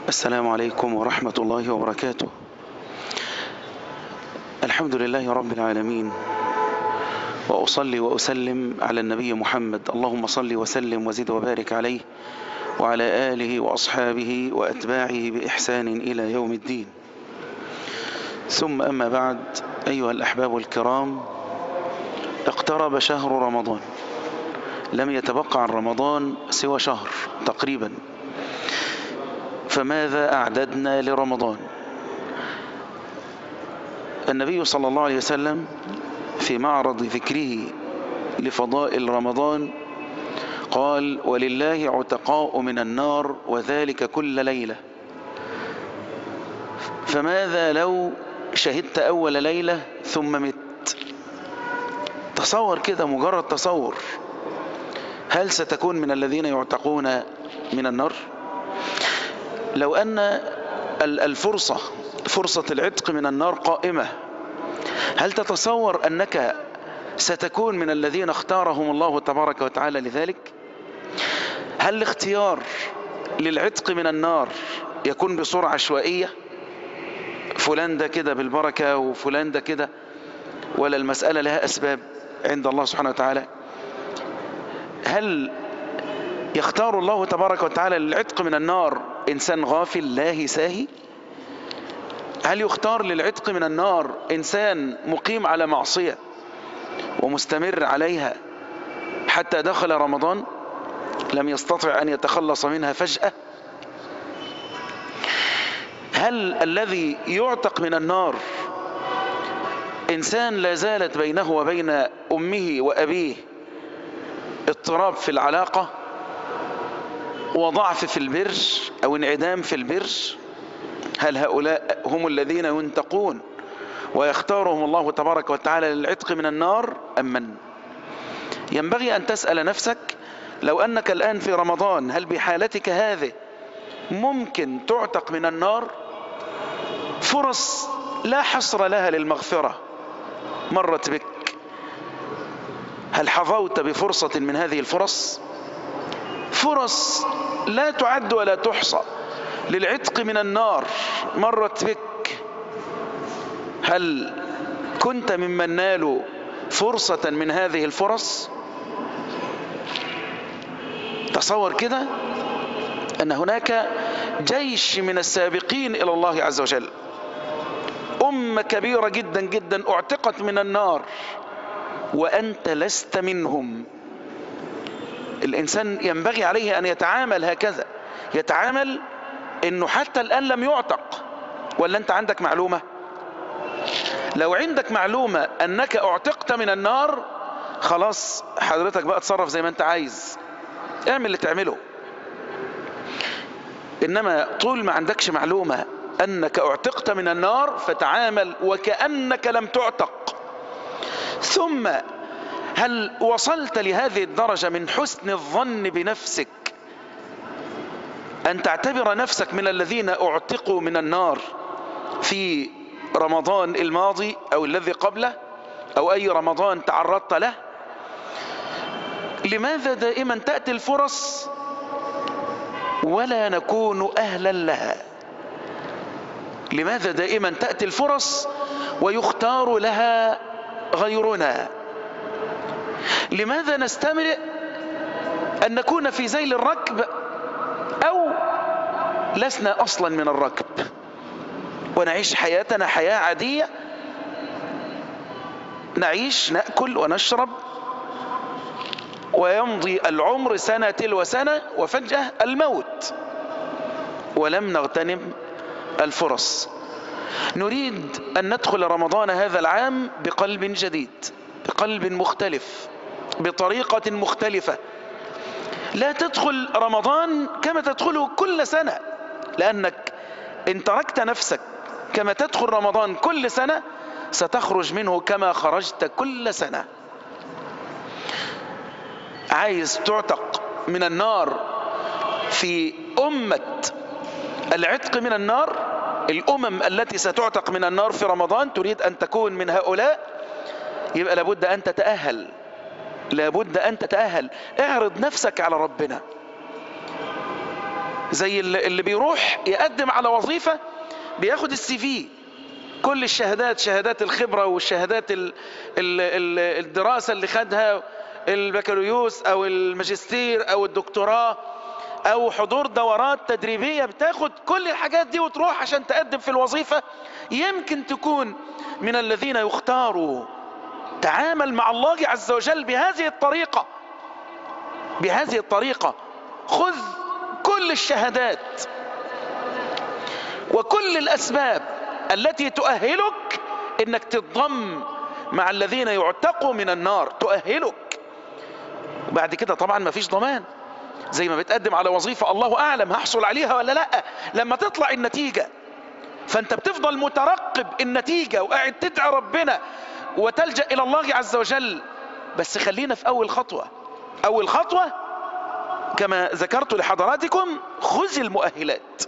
السلام عليكم ورحمة الله وبركاته الحمد لله رب العالمين وأصلي وأسلم على النبي محمد اللهم صل وسلم وزد وبارك عليه وعلى آله وأصحابه وأتباعه بإحسان إلى يوم الدين ثم أما بعد أيها الأحباب الكرام اقترب شهر رمضان لم يتبقى عن رمضان سوى شهر تقريبا فماذا أعددنا لرمضان النبي صلى الله عليه وسلم في معرض ذكره لفضائل رمضان قال ولله عتقاء من النار وذلك كل ليلة فماذا لو شهدت أول ليلة ثم مت تصور كده مجرد تصور هل ستكون من الذين يعتقون من النار لو أن الفرصة فرصة العتق من النار قائمة هل تتصور أنك ستكون من الذين اختارهم الله تبارك وتعالى لذلك هل الاختيار للعتق من النار يكون بصورة عشوائية فلان ده كده بالبركة وفلان ده كده ولا المسألة لها أسباب عند الله سبحانه وتعالى هل يختار الله تبارك وتعالى للعتق من النار إنسان غافل لاهي ساهي هل يختار للعتق من النار إنسان مقيم على معصية ومستمر عليها حتى دخل رمضان لم يستطع أن يتخلص منها فجأة هل الذي يعتق من النار إنسان لا زالت بينه وبين أمه وأبيه اضطراب في العلاقة وضعف في البر أو انعدام في البر هل هؤلاء هم الذين ينتقون ويختارهم الله تبارك وتعالى للعتق من النار أم من ينبغي أن تسأل نفسك لو أنك الآن في رمضان هل بحالتك هذه ممكن تعتق من النار فرص لا حصر لها للمغفرة مرت بك هل حظوت بفرصة من هذه الفرص فرص لا تعد ولا تحصى للعتق من النار مرت بك هل كنت ممن نالوا فرصة من هذه الفرص تصور كده أن هناك جيش من السابقين إلى الله عز وجل أمة كبيرة جدا جدا اعتقت من النار وأنت لست منهم الإنسان ينبغي عليه أن يتعامل هكذا يتعامل أنه حتى الآن لم يعتق ولا أنت عندك معلومة لو عندك معلومة أنك اعتقت من النار خلاص حضرتك بقى تصرف زي ما أنت عايز اعمل اللي تعمله إنما طول ما عندكش معلومة أنك اعتقت من النار فتعامل وكأنك لم تعتق ثم هل وصلت لهذه الدرجة من حسن الظن بنفسك أن تعتبر نفسك من الذين اعتقوا من النار في رمضان الماضي أو الذي قبله أو أي رمضان تعرضت له لماذا دائما تأتي الفرص ولا نكون أهلا لها لماذا دائما تأتي الفرص ويختار لها غيرنا لماذا نستمر أن نكون في زيل الركب أو لسنا أصلا من الركب ونعيش حياتنا حياة عادية نعيش نأكل ونشرب ويمضي العمر سنة تلو سنة وفجأة الموت ولم نغتنم الفرص نريد أن ندخل رمضان هذا العام بقلب جديد بقلب مختلف بطريقة مختلفة لا تدخل رمضان كما تدخله كل سنة لأنك إن تركت نفسك كما تدخل رمضان كل سنة ستخرج منه كما خرجت كل سنة عايز تعتق من النار في أمة العتق من النار الأمم التي ستعتق من النار في رمضان تريد أن تكون من هؤلاء يبقى لابد أن تتأهل لابد أن تتأهل اعرض نفسك على ربنا زي اللي اللي بيروح يقدم على وظيفة بياخد السي في كل الشهادات شهادات الخبرة والشهادات ال ال ال الدراسة اللي خدها البكالوريوس او الماجستير او الدكتوراه او حضور دورات تدريبية بتاخد كل الحاجات دي وتروح عشان تقدم في الوظيفة يمكن تكون من الذين يختاروا تعامل مع الله عز وجل بهذه الطريقة بهذه الطريقة خذ كل الشهادات وكل الأسباب التي تؤهلك انك تتضم مع الذين يعتقوا من النار تؤهلك وبعد كده طبعا ما فيش ضمان زي ما بتقدم على وظيفة الله أعلم هحصل عليها ولا لا لما تطلع النتيجة فأنت بتفضل مترقب النتيجة وقاعد تدعي ربنا وتلجأ إلى الله عز وجل بس خلينا في أول خطوة أول خطوة كما ذكرت لحضراتكم خذ المؤهلات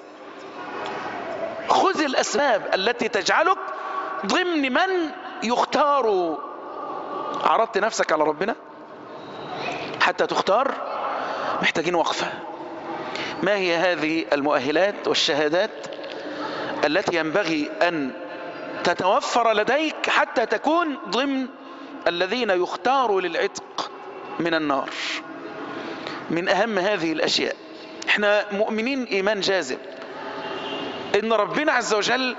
خذ الأسباب التي تجعلك ضمن من يختار عرضت نفسك على ربنا حتى تختار محتاجين وقفة ما هي هذه المؤهلات والشهادات التي ينبغي أن تتوفر لديك حتى تكون ضمن الذين يختاروا للعتق من النار من أهم هذه الأشياء احنا مؤمنين إيمان جازم إن ربنا عز وجل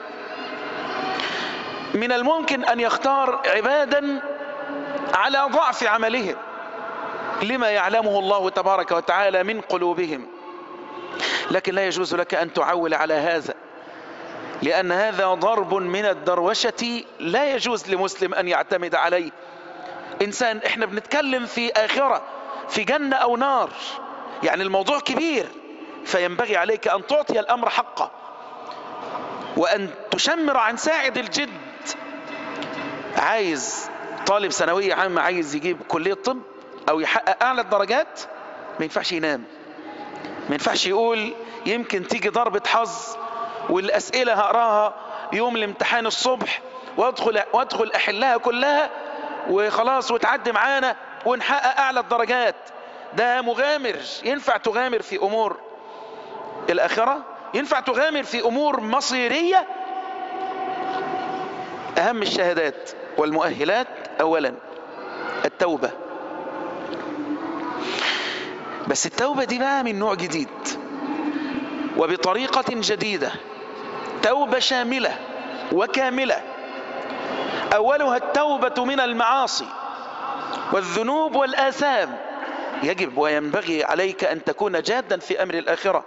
من الممكن أن يختار عبادا على ضعف عملهم لما يعلمه الله تبارك وتعالى من قلوبهم لكن لا يجوز لك أن تعول على هذا لأن هذا ضرب من الدروشة لا يجوز لمسلم أن يعتمد عليه إنسان إحنا بنتكلم في آخرة في جنة أو نار يعني الموضوع كبير فينبغي عليك أن تعطي الأمر حقه وأن تشمر عن ساعد الجد عايز طالب ثانوية عامة عايز يجيب كلية طب أو يحقق أعلى الدرجات ما ينفعش ينام ما ينفعش يقول يمكن تيجي ضربة حظ والأسئلة هقراها يوم الامتحان الصبح وادخل وادخل احلها كلها وخلاص وتعدي معانا ونحقق اعلى الدرجات ده مغامر ينفع تغامر في امور الاخره ينفع تغامر في امور مصيريه اهم الشهادات والمؤهلات اولا التوبه بس التوبه دي بقى من نوع جديد وبطريقه جديده توبه شامله وكامله اولها التوبه من المعاصي والذنوب والاثام يجب وينبغي عليك ان تكون جادا في امر الاخره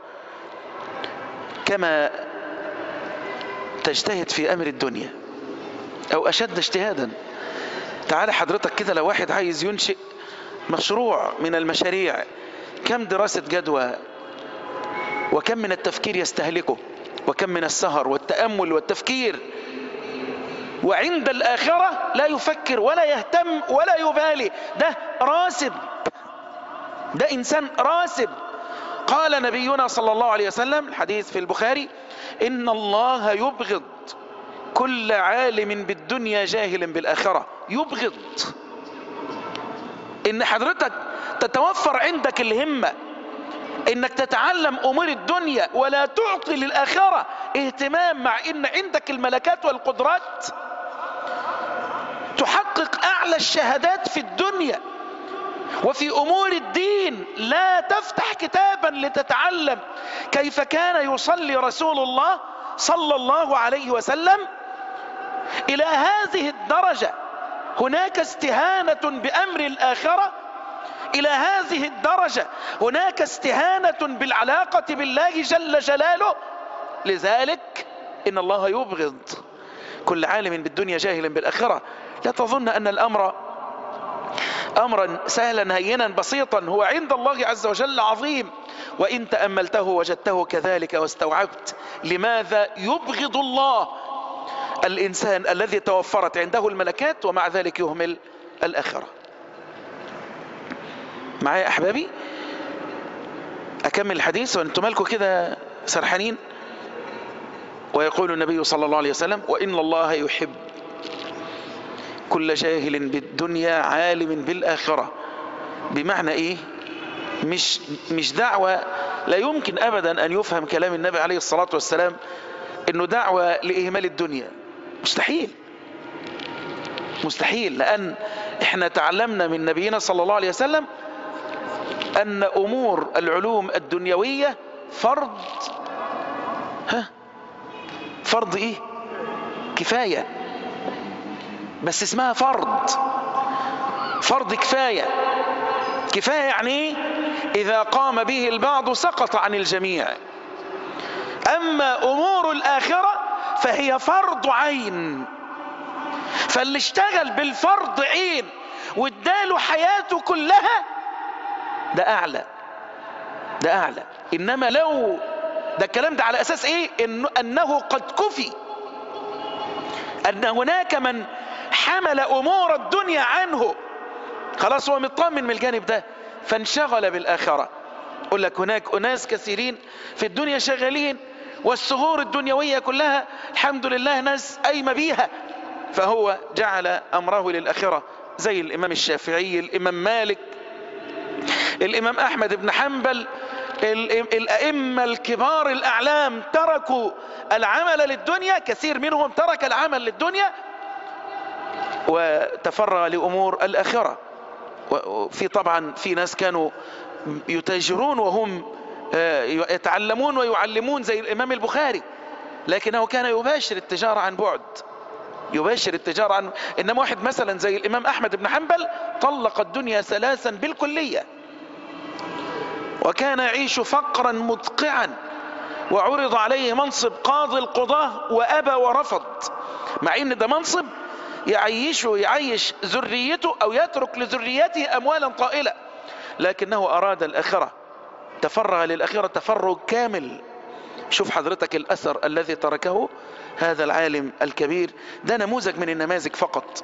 كما تجتهد في امر الدنيا او اشد اجتهادا تعال حضرتك كده لو واحد عايز ينشئ مشروع من المشاريع كم دراسة جدوى وكم من التفكير يستهلكه وكم من السهر والتأمل والتفكير وعند الآخرة لا يفكر ولا يهتم ولا يبالي ده راسب ده إنسان راسب قال نبينا صلى الله عليه وسلم الحديث في البخاري إن الله يبغض كل عالم بالدنيا جاهل بالآخرة يبغض إن حضرتك تتوفر عندك الهمة إنك تتعلم أمور الدنيا ولا تعطي للآخرة اهتمام مع إن عندك الملكات والقدرات تحقق أعلى الشهادات في الدنيا وفي أمور الدين لا تفتح كتابا لتتعلم كيف كان يصلي رسول الله صلى الله عليه وسلم إلى هذه الدرجة هناك استهانة بأمر الآخرة إلى هذه الدرجة هناك استهانة بالعلاقة بالله جل جلاله لذلك إن الله يبغض كل عالم بالدنيا جاهل بالآخرة لا تظن أن الأمر أمرا سهلا هينا بسيطا هو عند الله عز وجل عظيم وإن تأملته وجدته كذلك واستوعبت لماذا يبغض الله الإنسان الذي توفرت عنده الملكات ومع ذلك يهمل الآخرة معايا أحبابي أكمل الحديث وأنتم مالكم كده سرحانين ويقول النبي صلى الله عليه وسلم وإن الله يحب كل جاهل بالدنيا عالم بالآخرة بمعنى إيه مش, مش دعوة لا يمكن أبدا أن يفهم كلام النبي عليه الصلاة والسلام أنه دعوة لإهمال الدنيا مستحيل مستحيل لأن احنا تعلمنا من نبينا صلى الله عليه وسلم أن أمور العلوم الدنيوية فرض ها فرض إيه كفاية بس اسمها فرض فرض كفاية كفاية يعني إيه إذا قام به البعض سقط عن الجميع أما أمور الآخرة فهي فرض عين فاللي اشتغل بالفرض عين واداله حياته كلها ده أعلى ده أعلى إنما لو ده الكلام ده على أساس إيه إنه أنه قد كفي أن هناك من حمل أمور الدنيا عنه خلاص هو مطمن من الجانب ده فانشغل بالآخرة أقول لك هناك أناس كثيرين في الدنيا شغالين والسهور الدنيوية كلها الحمد لله ناس قايمة بيها فهو جعل أمره للآخرة زي الإمام الشافعي الإمام مالك الإمام أحمد بن حنبل الأئمة الكبار الأعلام تركوا العمل للدنيا كثير منهم ترك العمل للدنيا وتفرغ لأمور الآخرة وفي طبعا في ناس كانوا يتاجرون وهم يتعلمون ويعلمون زي الإمام البخاري لكنه كان يباشر التجارة عن بعد يباشر التجارة عن إنما واحد مثلا زي الإمام أحمد بن حنبل طلق الدنيا ثلاثا بالكلية وكان يعيش فقرا مدقعا وعرض عليه منصب قاضي القضاة وأبى ورفض مع إن ده منصب يعيشه يعيش ذريته أو يترك لذريته أموالا طائلة لكنه أراد الآخرة تفرغ للآخرة تفرغ كامل شوف حضرتك الأثر الذي تركه هذا العالم الكبير ده نموذج من النماذج فقط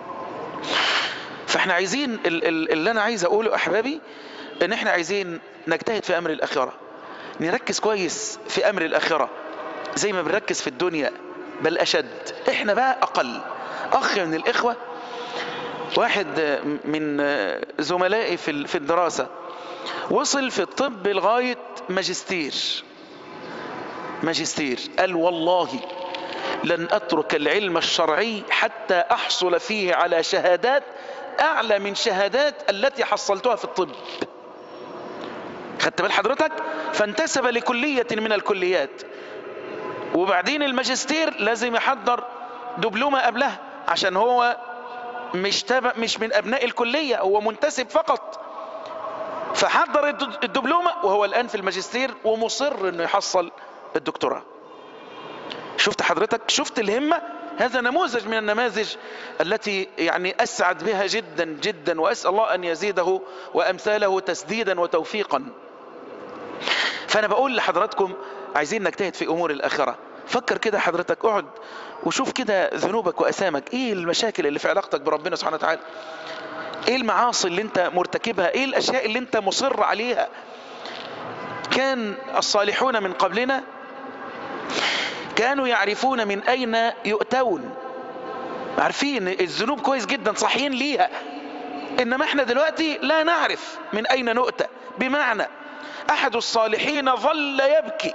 فاحنا عايزين اللي انا عايز اقوله احبابي ان احنا عايزين نجتهد في امر الاخرة نركز كويس في امر الاخرة زي ما بنركز في الدنيا بل اشد احنا بقى اقل اخ من الاخوة واحد من زملائي في في الدراسة وصل في الطب لغاية ماجستير ماجستير قال والله لن أترك العلم الشرعي حتى أحصل فيه على شهادات أعلى من شهادات التي حصلتها في الطب خدت بال حضرتك فانتسب لكلية من الكليات وبعدين الماجستير لازم يحضر دبلومة قبلها عشان هو مش تبع مش من أبناء الكلية هو منتسب فقط فحضر الدبلومة وهو الآن في الماجستير ومصر انه يحصل الدكتوراه شفت حضرتك شفت الهمة هذا نموذج من النماذج التي يعني أسعد بها جدا جدا وأسأل الله أن يزيده وأمثاله تسديدا وتوفيقا فأنا بقول لحضراتكم عايزين نجتهد في أمور الآخرة فكر كده حضرتك اقعد وشوف كده ذنوبك وأسامك ايه المشاكل اللي في علاقتك بربنا سبحانه وتعالى ايه المعاصي اللي انت مرتكبها ايه الاشياء اللي انت مصر عليها كان الصالحون من قبلنا كانوا يعرفون من اين يؤتون عارفين الذنوب كويس جدا صحيين ليها انما احنا دلوقتي لا نعرف من اين نؤتى بمعنى احد الصالحين ظل يبكي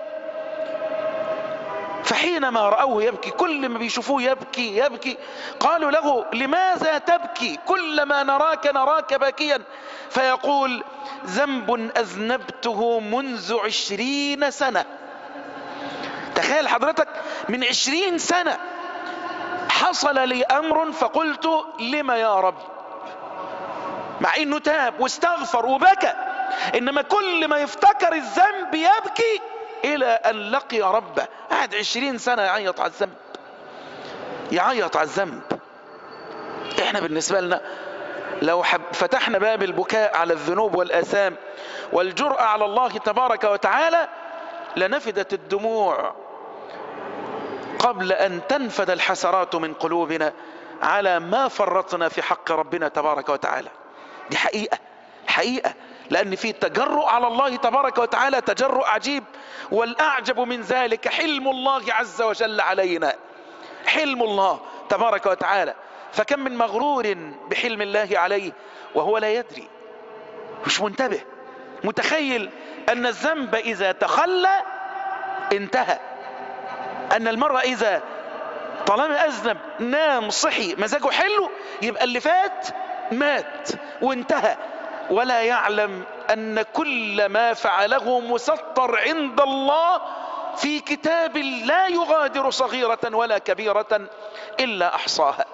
فحينما رأوه يبكي كل ما بيشوفوه يبكي يبكي قالوا له لماذا تبكي كلما نراك نراك باكيا فيقول ذنب أذنبته منذ عشرين سنة تخيل حضرتك من عشرين سنة حصل لي أمر فقلت لما يا رب مع انه تاب واستغفر وبكى انما كل ما يفتكر الذنب يبكي الى ان لقي ربه قعد عشرين سنة يعيط على الذنب يعيط على الذنب احنا بالنسبة لنا لو حب فتحنا باب البكاء على الذنوب والآثام والجرأة على الله تبارك وتعالى لنفدت الدموع قبل أن تنفد الحسرات من قلوبنا على ما فرطنا في حق ربنا تبارك وتعالى دي حقيقة حقيقة لأن في تجرؤ على الله تبارك وتعالى تجرؤ عجيب والأعجب من ذلك حلم الله عز وجل علينا حلم الله تبارك وتعالى فكم من مغرور بحلم الله عليه وهو لا يدري مش منتبه متخيل أن الذنب إذا تخلى انتهى أن المرء إذا طالما أذنب نام صحي مزاجه حلو يبقى اللي فات مات وانتهى ولا يعلم أن كل ما فعله مسطر عند الله في كتاب لا يغادر صغيرة ولا كبيرة إلا أحصاها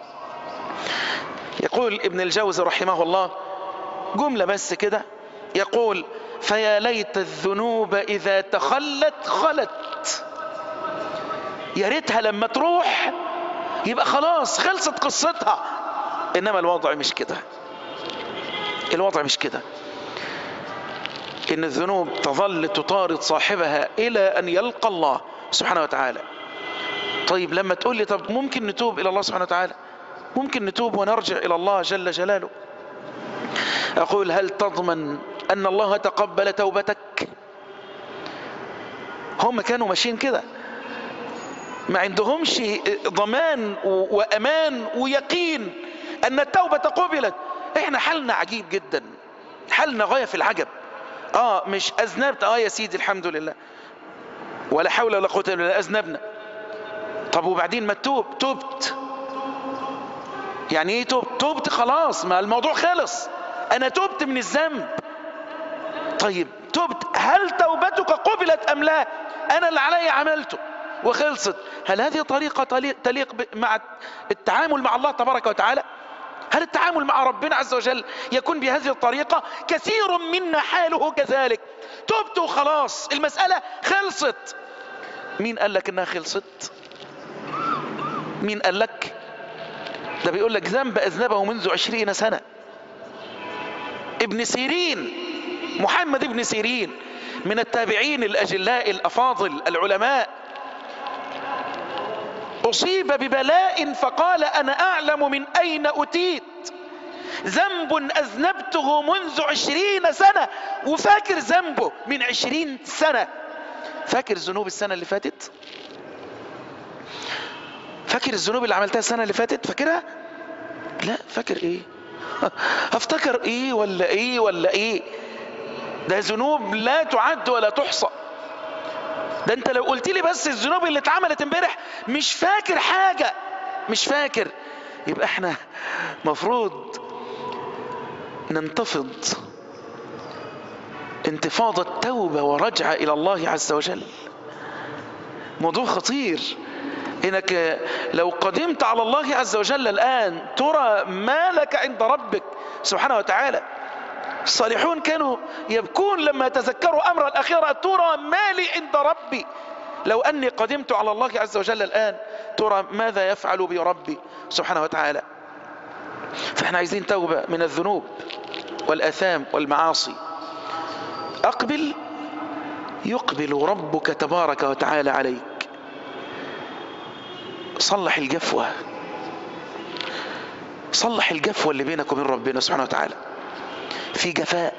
يقول ابن الجوزي رحمه الله جملة بس كده يقول فيا ليت الذنوب إذا تخلت خلت يا ريتها لما تروح يبقى خلاص خلصت قصتها إنما الوضع مش كده الوضع مش كده إن الذنوب تظل تطارد صاحبها إلى أن يلقى الله سبحانه وتعالى طيب لما تقول لي طب ممكن نتوب إلى الله سبحانه وتعالى ممكن نتوب ونرجع إلى الله جل جلاله أقول هل تضمن أن الله تقبل توبتك هم كانوا ماشيين كده ما عندهمش ضمان وأمان ويقين أن التوبة قبلت احنا حالنا عجيب جدا حالنا غاية في العجب اه مش اذنبت اه يا سيدي الحمد لله ولا حول ولا قوة الا بالله اذنبنا طب وبعدين ما تتوب تبت يعني ايه تبت تبت خلاص ما الموضوع خلص انا تبت من الذنب طيب تبت هل توبتك قبلت ام لا انا اللي علي عملته وخلصت هل هذه طريقة تليق مع التعامل مع الله تبارك وتعالى هل التعامل مع ربنا عز وجل يكون بهذه الطريقة كثير منا حاله كذلك تبت وخلاص المسألة خلصت مين قال لك انها خلصت مين قال لك ده بيقول لك ذنب اذنبه منذ عشرين سنة ابن سيرين محمد ابن سيرين من التابعين الاجلاء الافاضل العلماء أصيب ببلاء فقال أنا أعلم من أين أتيت ذنب أذنبته منذ عشرين سنة وفاكر ذنبه من عشرين سنة فاكر الذنوب السنة اللي فاتت فاكر الذنوب اللي عملتها السنة اللي فاتت فاكرها لا فاكر ايه هفتكر ايه ولا ايه ولا ايه ده ذنوب لا تعد ولا تحصى ده انت لو قلت لي بس الذنوب اللي اتعملت امبارح مش فاكر حاجة مش فاكر يبقى احنا مفروض ننتفض انتفاضة توبة ورجعة الى الله عز وجل موضوع خطير انك لو قدمت على الله عز وجل الان ترى ما لك عند ربك سبحانه وتعالى الصالحون كانوا يبكون لما يتذكروا أمر الأخيرة ترى ما لي عند ربي لو أني قدمت على الله عز وجل الآن ترى ماذا يفعل بي ربي سبحانه وتعالى فاحنا عايزين توبة من الذنوب والأثام والمعاصي أقبل يقبل ربك تبارك وتعالى عليك صلح الجفوة صلح الجفوة اللي بينك وبين ربنا سبحانه وتعالى في جفاء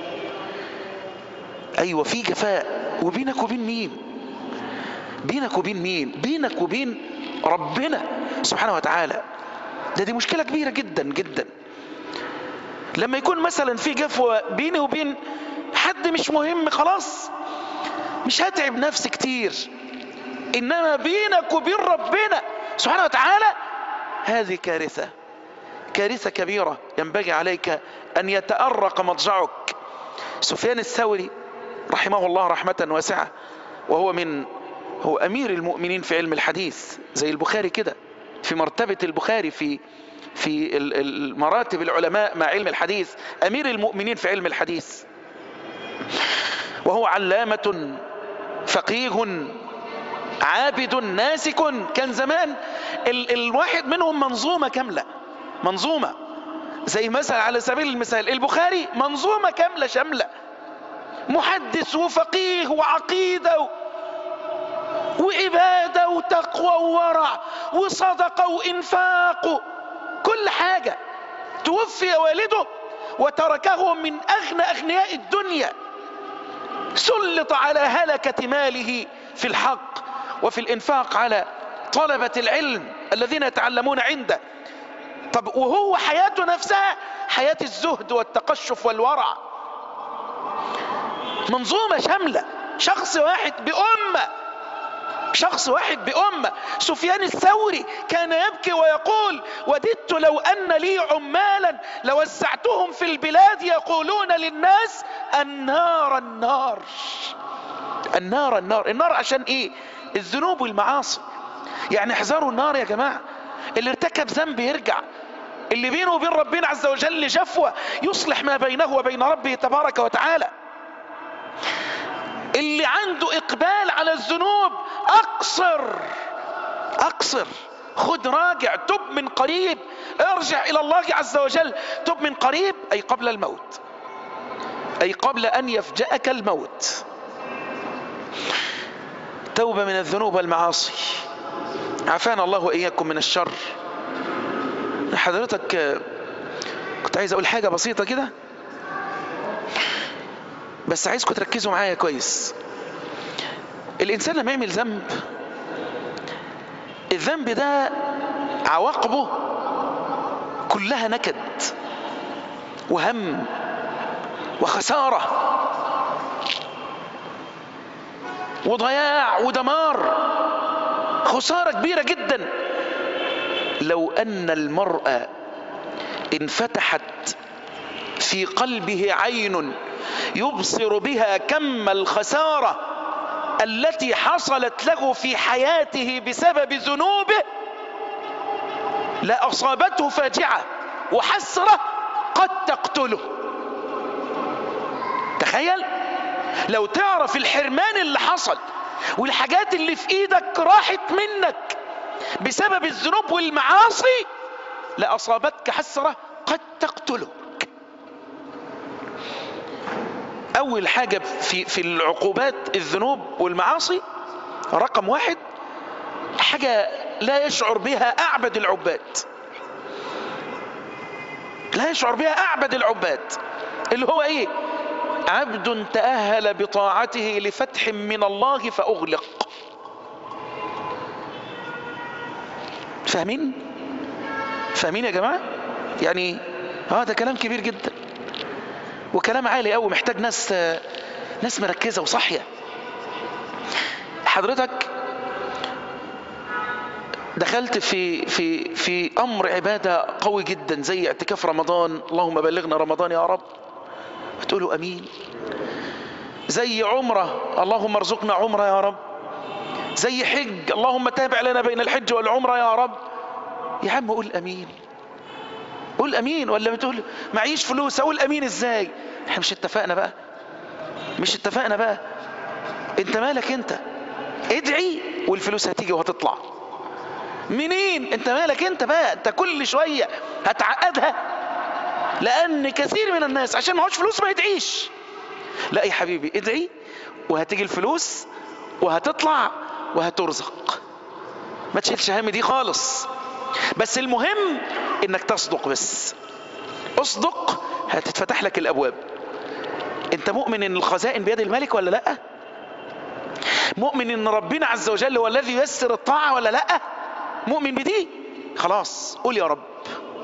ايوه في جفاء وبينك وبين مين بينك وبين مين بينك وبين ربنا سبحانه وتعالى ده دي مشكلة كبيرة جدا جدا لما يكون مثلا في جفوة بيني وبين حد مش مهم خلاص مش هتعب نفسي كتير انما بينك وبين ربنا سبحانه وتعالى هذه كارثة كارثة كبيرة ينبغي عليك أن يتأرق مضجعك سفيان الثوري رحمه الله رحمة واسعة وهو من هو أمير المؤمنين في علم الحديث زي البخاري كده في مرتبة البخاري في في المراتب العلماء مع علم الحديث أمير المؤمنين في علم الحديث وهو علامة فقيه عابد ناسك كان زمان ال الواحد منهم منظومة كاملة منظومة زي مثلا على سبيل المثال البخاري منظومة كاملة شاملة محدث وفقيه وعقيدة و... وعبادة وتقوى وورع وصدقة وإنفاق كل حاجة توفي والده وتركه من أغنى أغنياء الدنيا سلط على هلكة ماله في الحق وفي الإنفاق على طلبة العلم الذين يتعلمون عنده طب وهو حياته نفسها حياة الزهد والتقشف والورع منظومة شاملة شخص واحد بأمة شخص واحد بأمة سفيان الثوري كان يبكي ويقول وددت لو أن لي عمالا لوزعتهم في البلاد يقولون للناس النار النار النار النار النار عشان ايه الذنوب والمعاصي يعني احذروا النار يا جماعة اللي ارتكب ذنب يرجع اللي بينه وبين ربنا عز وجل جفوة يصلح ما بينه وبين ربه تبارك وتعالى اللي عنده اقبال على الذنوب اقصر اقصر خد راجع تب من قريب ارجع الى الله عز وجل تب من قريب اي قبل الموت اي قبل ان يفجأك الموت توبة من الذنوب والمعاصي عافانا الله واياكم من الشر حضرتك كنت عايز اقول حاجة بسيطة كده بس عايزكم تركزوا معايا كويس الانسان لما يعمل ذنب الذنب ده عواقبه كلها نكد وهم وخسارة وضياع ودمار خسارة كبيرة جدا لو ان المرء انفتحت في قلبه عين يبصر بها كم الخسارة التي حصلت له في حياته بسبب ذنوبه لأصابته فاجعة وحسرة قد تقتله تخيل لو تعرف الحرمان اللي حصل والحاجات اللي في ايدك راحت منك بسبب الذنوب والمعاصي لأصابتك حسرة قد تقتله اول حاجة في, في العقوبات الذنوب والمعاصي رقم واحد حاجة لا يشعر بها اعبد العباد لا يشعر بها اعبد العباد اللي هو ايه عبد تأهل بطاعته لفتح من الله فأغلق فاهمين فاهمين يا جماعة يعني اه ده كلام كبير جدا وكلام عالي قوي محتاج ناس ناس مركزة وصاحية حضرتك دخلت في في في امر عباده قوي جدا زي اعتكاف رمضان اللهم بلغنا رمضان يا رب تقولوا امين زي عمره اللهم ارزقنا عمره يا رب زي حج اللهم تابع لنا بين الحج والعمره يا رب يا عم قول امين قول امين ولا بتقول معيش فلوس اقول امين ازاي احنا مش اتفقنا بقى مش اتفقنا بقى انت مالك انت ادعي والفلوس هتيجي وهتطلع منين انت مالك انت بقى انت كل شوية هتعقدها لان كثير من الناس عشان معهوش فلوس ما يدعيش لا يا حبيبي ادعي وهتيجي الفلوس وهتطلع وهترزق ما تشيلش هم دي خالص بس المهم انك تصدق بس اصدق هتتفتح لك الابواب انت مؤمن ان الخزائن بيد الملك ولا لا مؤمن ان ربنا عز وجل هو الذي ييسر الطاعة ولا لا مؤمن بدي خلاص قول يا رب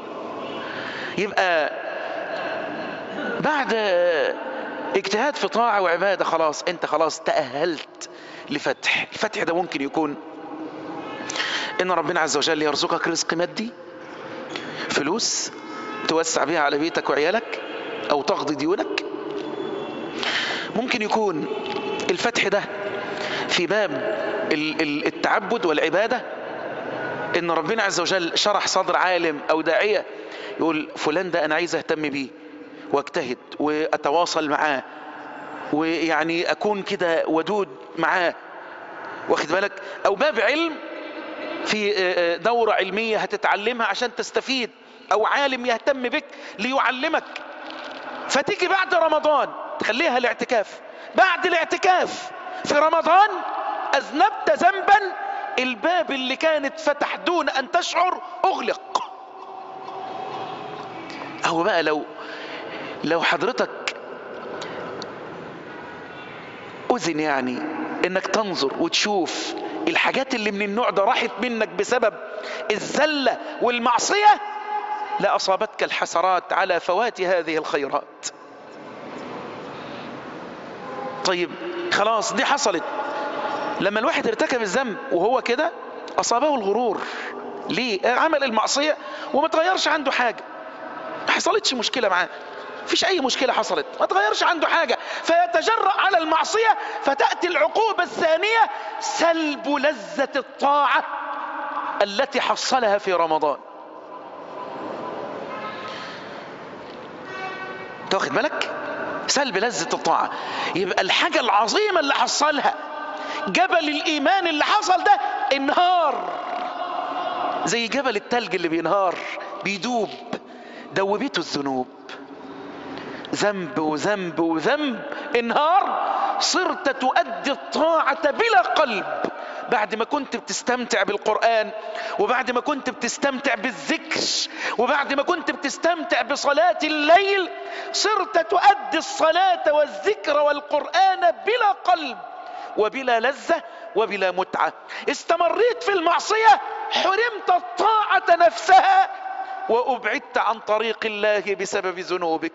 يبقى بعد اجتهاد في طاعة وعبادة خلاص انت خلاص تأهلت لفتح الفتح ده ممكن يكون ان ربنا عز وجل يرزقك رزق مادي فلوس توسع بيها على بيتك وعيالك او تقضي ديونك ممكن يكون الفتح ده في باب التعبد والعبادة ان ربنا عز وجل شرح صدر عالم او داعية يقول فلان ده انا عايز اهتم بيه واجتهد واتواصل معاه ويعني اكون كده ودود معاه واخد بالك او باب علم في دورة علمية هتتعلمها عشان تستفيد او عالم يهتم بك ليعلمك فتيجي بعد رمضان تخليها الاعتكاف بعد الاعتكاف في رمضان اذنبت ذنبا الباب اللي كانت فتح دون ان تشعر اغلق او بقى لو لو حضرتك اذن يعني انك تنظر وتشوف الحاجات اللي من النوع ده راحت منك بسبب الزلة والمعصية لأصابتك الحسرات على فوات هذه الخيرات طيب خلاص دي حصلت لما الواحد ارتكب الذنب وهو كده اصابه الغرور ليه عمل المعصية وما تغيرش عنده حاجة ما حصلتش مشكلة معاه فيش اي مشكلة حصلت ما تغيرش عنده حاجة فيتجرأ على المعصية فتأتي العقوبة الثانية سلب لذة الطاعة التي حصلها في رمضان تاخد بالك سلب لذة الطاعة يبقى الحاجة العظيمة اللي حصلها جبل الإيمان اللي حصل ده انهار زي جبل التلج اللي بينهار بيدوب دوبته الذنوب ذنب وذنب وذنب انهار صرت تؤدي الطاعة بلا قلب بعد ما كنت بتستمتع بالقرآن وبعد ما كنت بتستمتع بالذكر وبعد ما كنت بتستمتع بصلاة الليل صرت تؤدي الصلاة والذكر والقرآن بلا قلب وبلا لذة وبلا متعة استمريت في المعصية حرمت الطاعة نفسها وأبعدت عن طريق الله بسبب ذنوبك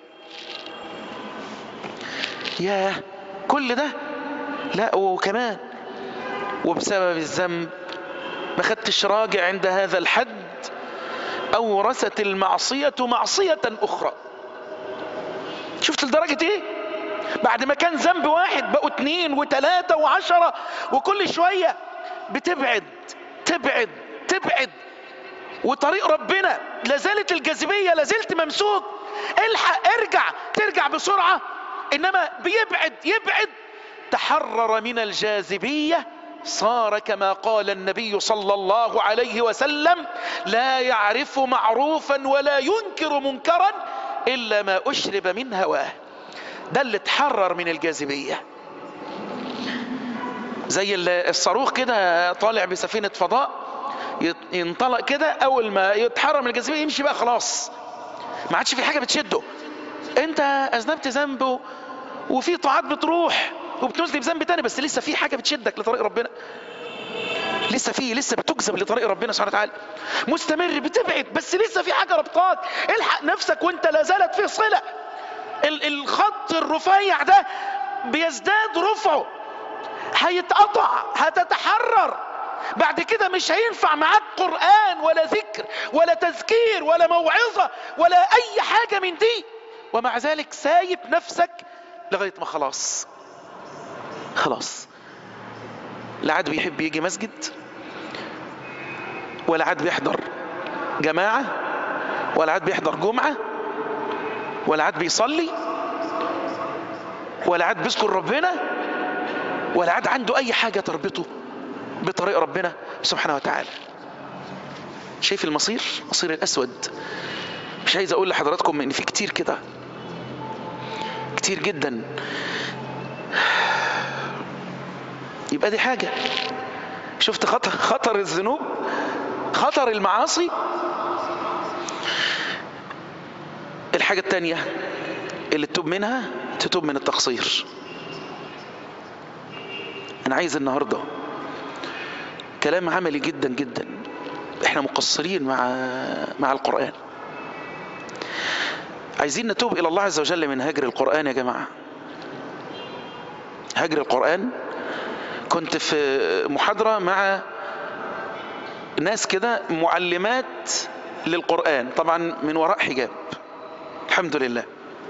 ياه كل ده لا وكمان وبسبب الذنب ما خدتش راجع عند هذا الحد أورثت المعصية معصية أخرى شفت لدرجة ايه بعد ما كان ذنب واحد بقوا اتنين وتلاتة وعشرة وكل شوية بتبعد تبعد تبعد وطريق ربنا لازالت الجاذبية لازلت ممسوك الحق ارجع ترجع بسرعة انما بيبعد يبعد تحرر من الجاذبية صار كما قال النبي صلى الله عليه وسلم لا يعرف معروفا ولا ينكر منكرا الا ما اشرب من هواه ده اللي اتحرر من الجاذبية زي الصاروخ كده طالع بسفينة فضاء ينطلق كده اول ما يتحرر من الجاذبية يمشي بقى خلاص ما عادش في حاجة بتشده انت اذنبت ذنب وفي طاعات بتروح وبتذنب ذنب تاني بس لسه في حاجة بتشدك لطريق ربنا لسه في لسه بتجذب لطريق ربنا سبحانه وتعالى مستمر بتبعد بس لسه في حاجة ربطاك الحق نفسك وانت لا زالت في صلة الخط الرفيع ده بيزداد رفعه هيتقطع هتتحرر بعد كده مش هينفع معاك قرآن ولا ذكر ولا تذكير ولا موعظة ولا أي حاجة من دي ومع ذلك سايب نفسك لغاية ما خلاص خلاص لا عاد بيحب يجي مسجد ولا عاد بيحضر جماعة ولا عاد بيحضر جمعة ولا عاد بيصلي ولا عاد بيذكر ربنا ولا عاد عنده اي حاجة تربطه بطريق ربنا سبحانه وتعالى شايف المصير مصير الاسود مش عايز اقول لحضراتكم ان في كتير كده كتير جدا يبقى دي حاجة شفت خطر, خطر الذنوب خطر المعاصي الحاجة التانية اللي تتوب منها تتوب من التقصير انا عايز النهاردة كلام عملي جدا جدا احنا مقصرين مع مع القرآن عايزين نتوب الى الله عز وجل من هجر القرآن يا جماعة هجر القرآن كنت في محاضرة مع ناس كده معلمات للقرآن طبعا من وراء حجاب الحمد لله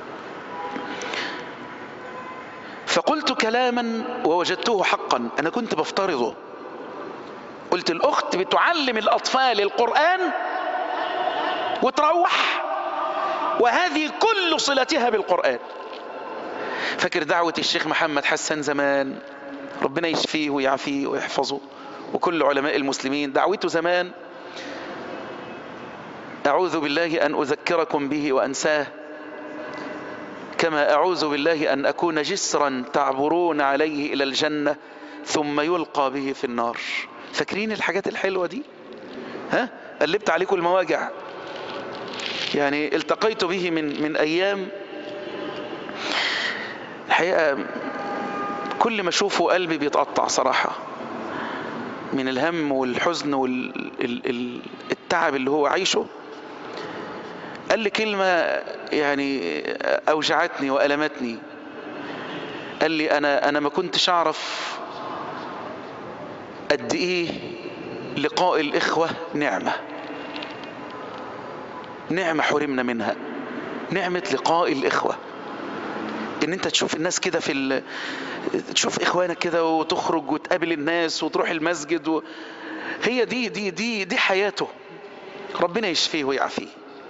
فقلت كلاما ووجدته حقا انا كنت بفترضه قلت الاخت بتعلم الاطفال القرآن وتروح وهذه كل صلتها بالقرآن فاكر دعوة الشيخ محمد حسن زمان ربنا يشفيه ويعافيه ويحفظه وكل علماء المسلمين دعوته زمان أعوذ بالله أن أذكركم به وأنساه كما أعوذ بالله أن أكون جسرا تعبرون عليه إلى الجنة ثم يلقى به في النار فاكرين الحاجات الحلوة دي ها قلبت عليكم المواجع يعني التقيت به من من أيام الحقيقة كل ما اشوفه قلبي بيتقطع صراحة من الهم والحزن والتعب اللي هو عايشه قال لي كلمة يعني أوجعتني وألمتني قال لي انا انا ما كنتش اعرف قد ايه لقاء الاخوة نعمة نعمة حرمنا منها نعمة لقاء الاخوة ان انت تشوف الناس كده في ال... تشوف اخوانك كده وتخرج وتقابل الناس وتروح المسجد و... هي دي دي دي دي حياته ربنا يشفيه ويعافيه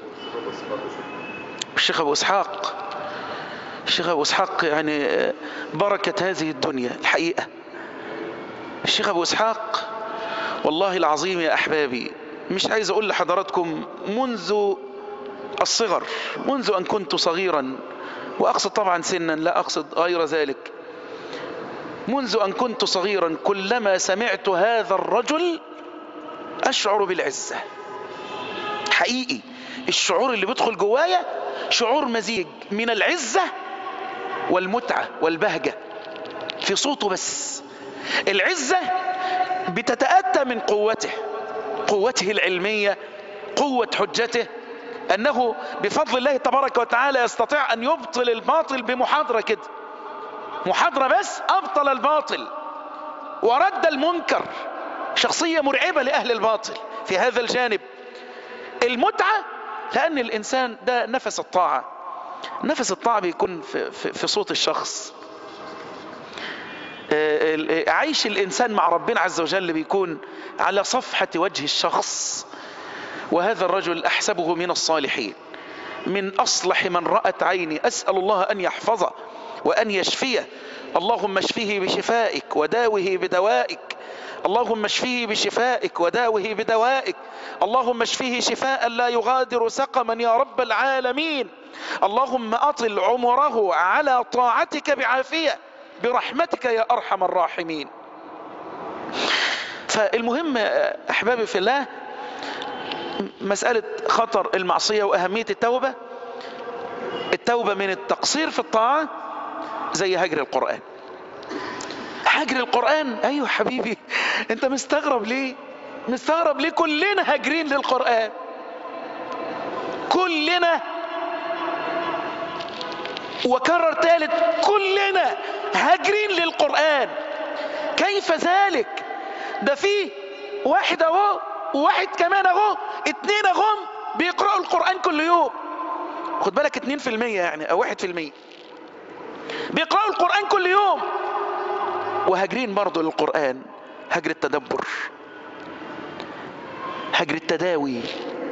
الشيخ ابو اسحاق الشيخ ابو اسحاق يعني بركة هذه الدنيا الحقيقة الشيخ ابو اسحاق والله العظيم يا احبابي مش عايز اقول لحضراتكم منذ الصغر منذ ان كنت صغيرا واقصد طبعا سنا لا اقصد غير ذلك منذ ان كنت صغيرا كلما سمعت هذا الرجل اشعر بالعزة حقيقي الشعور اللي بيدخل جوايا شعور مزيج من العزة والمتعة والبهجة في صوته بس العزة بتتأتى من قوته قوته العلمية قوة حجته أنه بفضل الله تبارك وتعالى يستطيع أن يبطل الباطل بمحاضرة كده محاضرة بس أبطل الباطل ورد المنكر شخصية مرعبة لأهل الباطل في هذا الجانب المتعة لأن الإنسان ده نفس الطاعة نفس الطاعة بيكون في, في, في صوت الشخص عيش الإنسان مع ربنا عز وجل بيكون على صفحة وجه الشخص وهذا الرجل أحسبه من الصالحين من أصلح من رأت عيني أسأل الله أن يحفظه وأن يشفيه اللهم اشفيه بشفائك وداوه بدوائك اللهم اشفيه بشفائك وداوه بدوائك اللهم اشفيه شفاء لا يغادر سقما يا رب العالمين اللهم أطل عمره على طاعتك بعافية برحمتك يا أرحم الراحمين فالمهم أحبابي في الله مسألة خطر المعصية وأهمية التوبة التوبة من التقصير في الطاعة زي هجر القرآن هجر القرآن أيوة حبيبي أنت مستغرب ليه مستغرب ليه كلنا هاجرين للقرآن كلنا وكرر ثالث كلنا هاجرين للقرآن كيف ذلك ده في واحد اهو وواحد كمان اهو اتنين اهم بيقرأوا القرآن كل يوم خد بالك اتنين في المية يعني او واحد في المية بيقرأوا القرآن كل يوم وهاجرين برضه للقرآن هجر التدبر هجر التداوي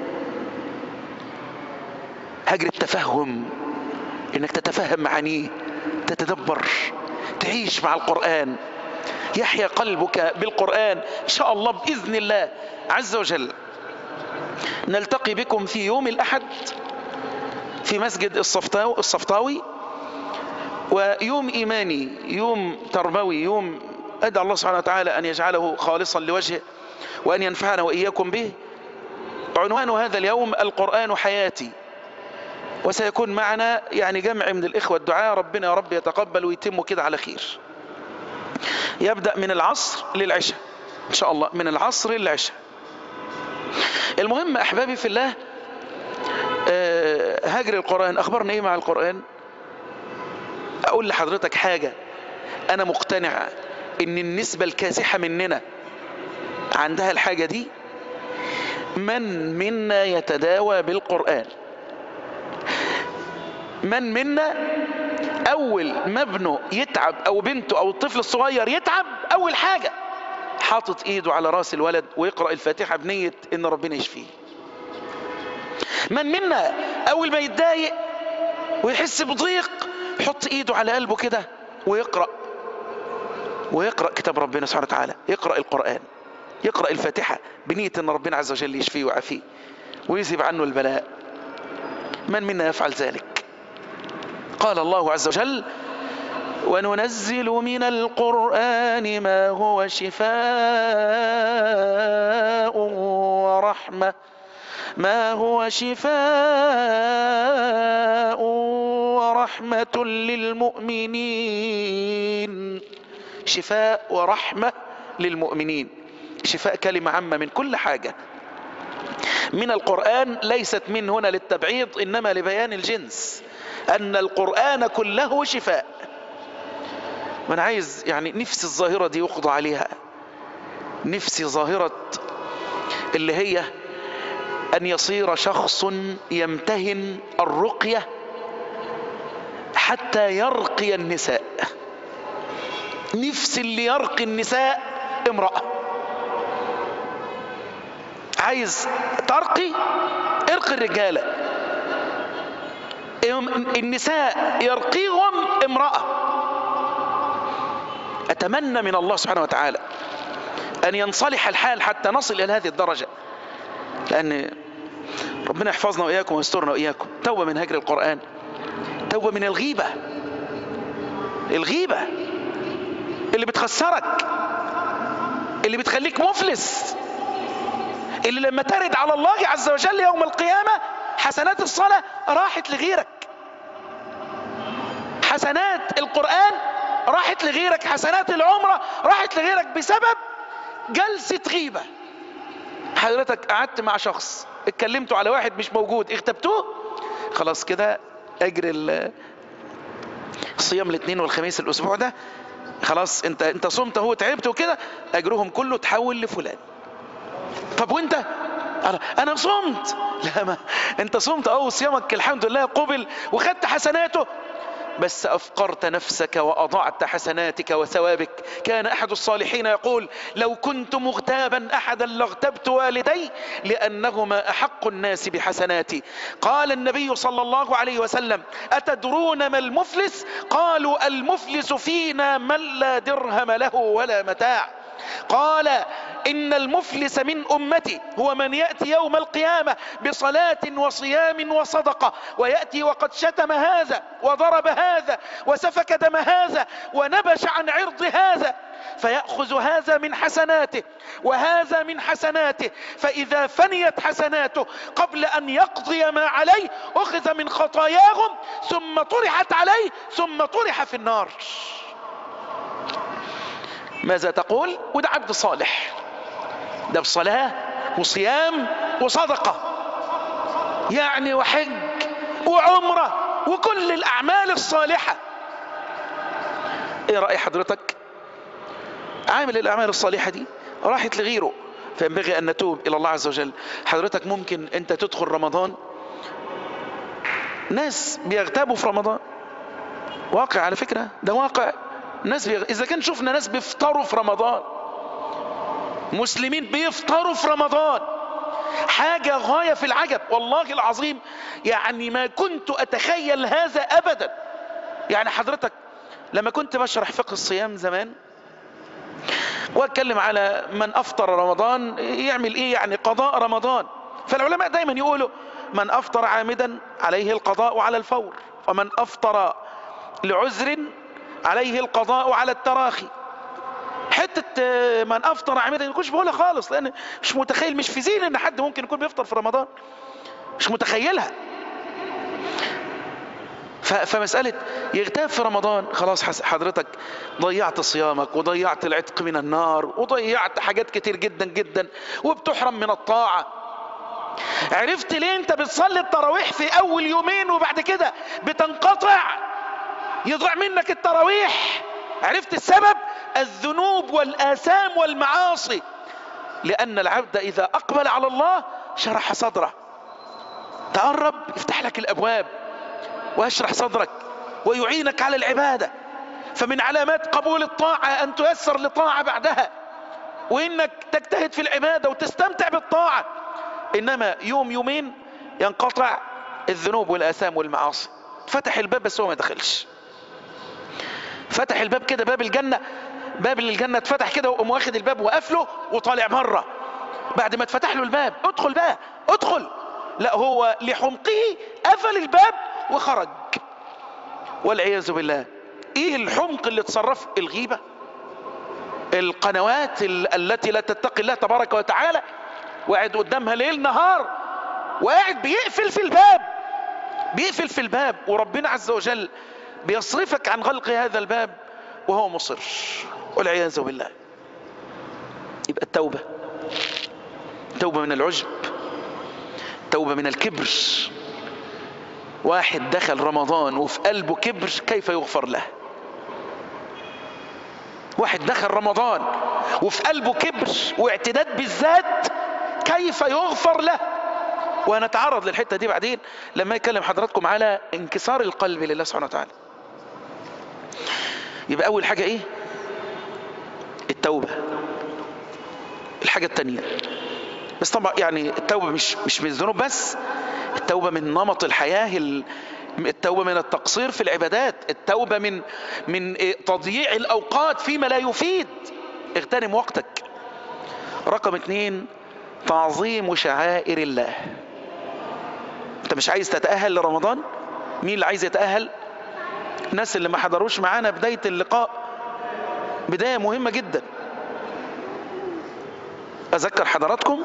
هجر التفهم انك تتفهم معانيه تتدبر تعيش مع القرآن يحيا قلبك بالقرآن إن شاء الله بإذن الله عز وجل نلتقي بكم في يوم الأحد في مسجد الصفطاوي ويوم إيماني يوم تربوي يوم أدعى الله سبحانه وتعالى أن يجعله خالصا لوجهه وأن ينفعنا وإياكم به عنوان هذا اليوم القرآن حياتي وسيكون معنا يعني جمع من الإخوة الدعاء ربنا يا رب يتقبل ويتم كده على خير يبدأ من العصر للعشاء إن شاء الله من العصر للعشاء المهم أحبابي في الله هاجر القرآن أخبرنا إيه مع القرآن أقول لحضرتك حاجة أنا مقتنع إن النسبة الكاسحة مننا عندها الحاجة دي من منا يتداوى بالقرآن من منا اول ما ابنه يتعب او بنته او الطفل الصغير يتعب اول حاجة حاطط ايده على راس الولد ويقرأ الفاتحة بنية ان ربنا يشفيه من منا اول ما يتضايق ويحس بضيق يحط ايده على قلبه كده ويقرأ ويقرأ كتاب ربنا سبحانه وتعالى يقرأ القرآن يقرأ الفاتحة بنية ان ربنا عز وجل يشفيه ويعافيه ويذهب عنه البلاء من منا يفعل ذلك قال الله عز وجل وننزل من القرآن ما هو شفاء ورحمة ما هو شفاء ورحمة للمؤمنين شفاء ورحمة للمؤمنين شفاء كلمة عامة من كل حاجة من القرآن ليست من هنا للتبعيض إنما لبيان الجنس أن القرآن كله شفاء ما انا عايز يعني نفسي الظاهرة دي يقضى عليها نفسي ظاهرة اللي هي ان يصير شخص يمتهن الرقية حتى يرقي النساء نفس اللي يرقي النساء امرأة عايز ترقي ارقي الرجالة النساء يرقيهم امرأة أتمنى من الله سبحانه وتعالى أن ينصلح الحال حتى نصل إلى هذه الدرجة لأن ربنا يحفظنا وإياكم ويسترنا وإياكم توبة من هجر القرآن توبة من الغيبة الغيبة اللي بتخسرك اللي بتخليك مفلس اللي لما ترد على الله عز وجل يوم القيامة حسنات الصلاة راحت لغيرك حسنات القرآن راحت لغيرك حسنات العمرة راحت لغيرك بسبب جلسة غيبة حضرتك قعدت مع شخص اتكلمتوا على واحد مش موجود اغتبتوه خلاص كده اجر صيام الاثنين والخميس الاسبوع ده خلاص انت انت صمت اهو تعبت وكده اجرهم كله تحول لفلان طب وانت انا انا صمت لا ما انت صمت اه صيامك الحمد لله قبل وخدت حسناته بس أفقرت نفسك وأضعت حسناتك وثوابك كان أحد الصالحين يقول لو كنت مغتابا أحدا لاغتبت والدي لأنهما أحق الناس بحسناتي قال النبي صلى الله عليه وسلم أتدرون ما المفلس قالوا المفلس فينا من لا درهم له ولا متاع قال إن المفلس من أمتي هو من يأتي يوم القيامة بصلاة وصيام وصدقة ويأتي وقد شتم هذا وضرب هذا وسفك دم هذا ونبش عن عرض هذا فيأخذ هذا من حسناته وهذا من حسناته فإذا فنيت حسناته قبل أن يقضي ما عليه أخذ من خطاياهم ثم طرحت عليه ثم طرح في النار ماذا تقول وده عبد صالح ده بصلاة وصيام وصدقة يعني وحج وعمرة وكل الأعمال الصالحة ايه رأي حضرتك عامل الأعمال الصالحة دي راحت لغيره فينبغي أن نتوب إلى الله عز وجل حضرتك ممكن أنت تدخل رمضان ناس بيغتابوا في رمضان واقع على فكرة ده واقع ناس بيغ... إذا كان شفنا ناس بيفطروا في رمضان مسلمين بيفطروا في رمضان حاجة غاية في العجب والله العظيم يعني ما كنت أتخيل هذا أبدا يعني حضرتك لما كنت بشرح فقه الصيام زمان واتكلم على من افطر رمضان يعمل ايه يعني قضاء رمضان فالعلماء دايما يقولوا من افطر عامدا عليه القضاء على الفور ومن افطر لعذر عليه القضاء على التراخي حتة من افطر عامدا ما كنتش بقولها خالص لان مش متخيل مش في ذهني ان حد ممكن يكون بيفطر في رمضان مش متخيلها فمسألة يغتاب في رمضان خلاص حضرتك ضيعت صيامك وضيعت العتق من النار وضيعت حاجات كتير جدا جدا وبتحرم من الطاعة عرفت ليه انت بتصلي التراويح في اول يومين وبعد كده بتنقطع يضيع منك التراويح عرفت السبب الذنوب والآثام والمعاصي لأن العبد إذا أقبل على الله شرح صدره تقرب يفتح لك الأبواب ويشرح صدرك ويعينك على العبادة فمن علامات قبول الطاعة أن تيسر لطاعة بعدها وإنك تجتهد في العبادة وتستمتع بالطاعة إنما يوم يومين ينقطع الذنوب والآثام والمعاصي فتح الباب بس هو ما دخلش فتح الباب كده باب الجنة باب الجنة اتفتح كده وقام واخد الباب وقفله وطالع بره بعد ما اتفتح له الباب ادخل بقى ادخل لا هو لحمقه قفل الباب وخرج والعياذ بالله ايه الحمق اللي تصرف الغيبة القنوات التي لا تتقي الله تبارك وتعالى وقاعد قدامها ليل نهار وقاعد بيقفل في الباب بيقفل في الباب وربنا عز وجل بيصرفك عن غلق هذا الباب وهو مصر والعياذ بالله يبقى التوبة توبة من العجب توبة من الكبر واحد دخل رمضان وفي قلبه كبر كيف يغفر له واحد دخل رمضان وفي قلبه كبر واعتداد بالذات كيف يغفر له وهنتعرض للحته دي بعدين لما يكلم حضراتكم على انكسار القلب لله سبحانه وتعالى يبقى اول حاجه ايه التوبه الحاجه التانية بس طبعا يعني التوبه مش مش من الذنوب بس التوبه من نمط الحياه ال- التوبه من التقصير في العبادات التوبه من من إيه؟ تضييع الاوقات فيما لا يفيد اغتنم وقتك رقم اتنين تعظيم شعائر الله انت مش عايز تتأهل لرمضان مين اللي عايز يتأهل الناس اللي ما حضروش معانا بداية اللقاء بداية مهمة جدا اذكر حضراتكم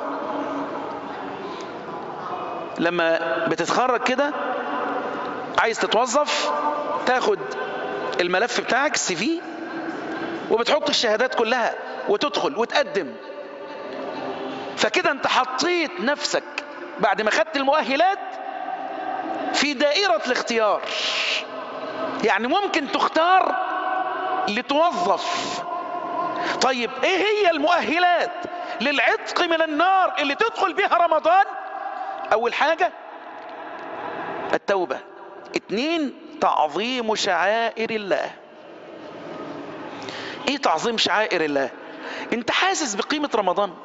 لما بتتخرج كده عايز تتوظف تاخد الملف بتاعك السي في وبتحط الشهادات كلها وتدخل وتقدم فكده انت حطيت نفسك بعد ما خدت المؤهلات في دائرة الاختيار يعني ممكن تختار لتوظف طيب ايه هي المؤهلات للعتق من النار اللي تدخل بها رمضان اول حاجة التوبة اتنين تعظيم شعائر الله ايه تعظيم شعائر الله انت حاسس بقيمة رمضان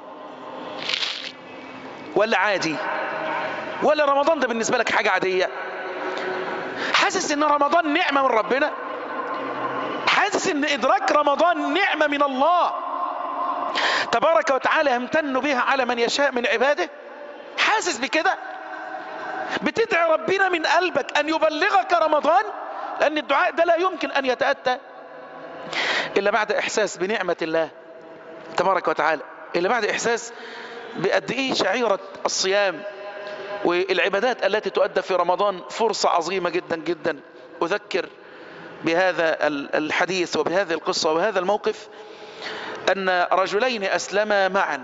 ولا عادي ولا رمضان ده بالنسبة لك حاجة عادية حاسس ان رمضان نعمة من ربنا حاسس ان ادراك رمضان نعمة من الله تبارك وتعالى يمتن بها على من يشاء من عباده حاسس بكده بتدعي ربنا من قلبك ان يبلغك رمضان لان الدعاء ده لا يمكن ان يتأتى الا بعد احساس بنعمة الله تبارك وتعالى الا بعد احساس بقد ايه شعيرة الصيام والعبادات التي تؤدى في رمضان فرصة عظيمة جدا جدا اذكر بهذا الحديث وبهذه القصة وبهذا الموقف ان رجلين اسلما معا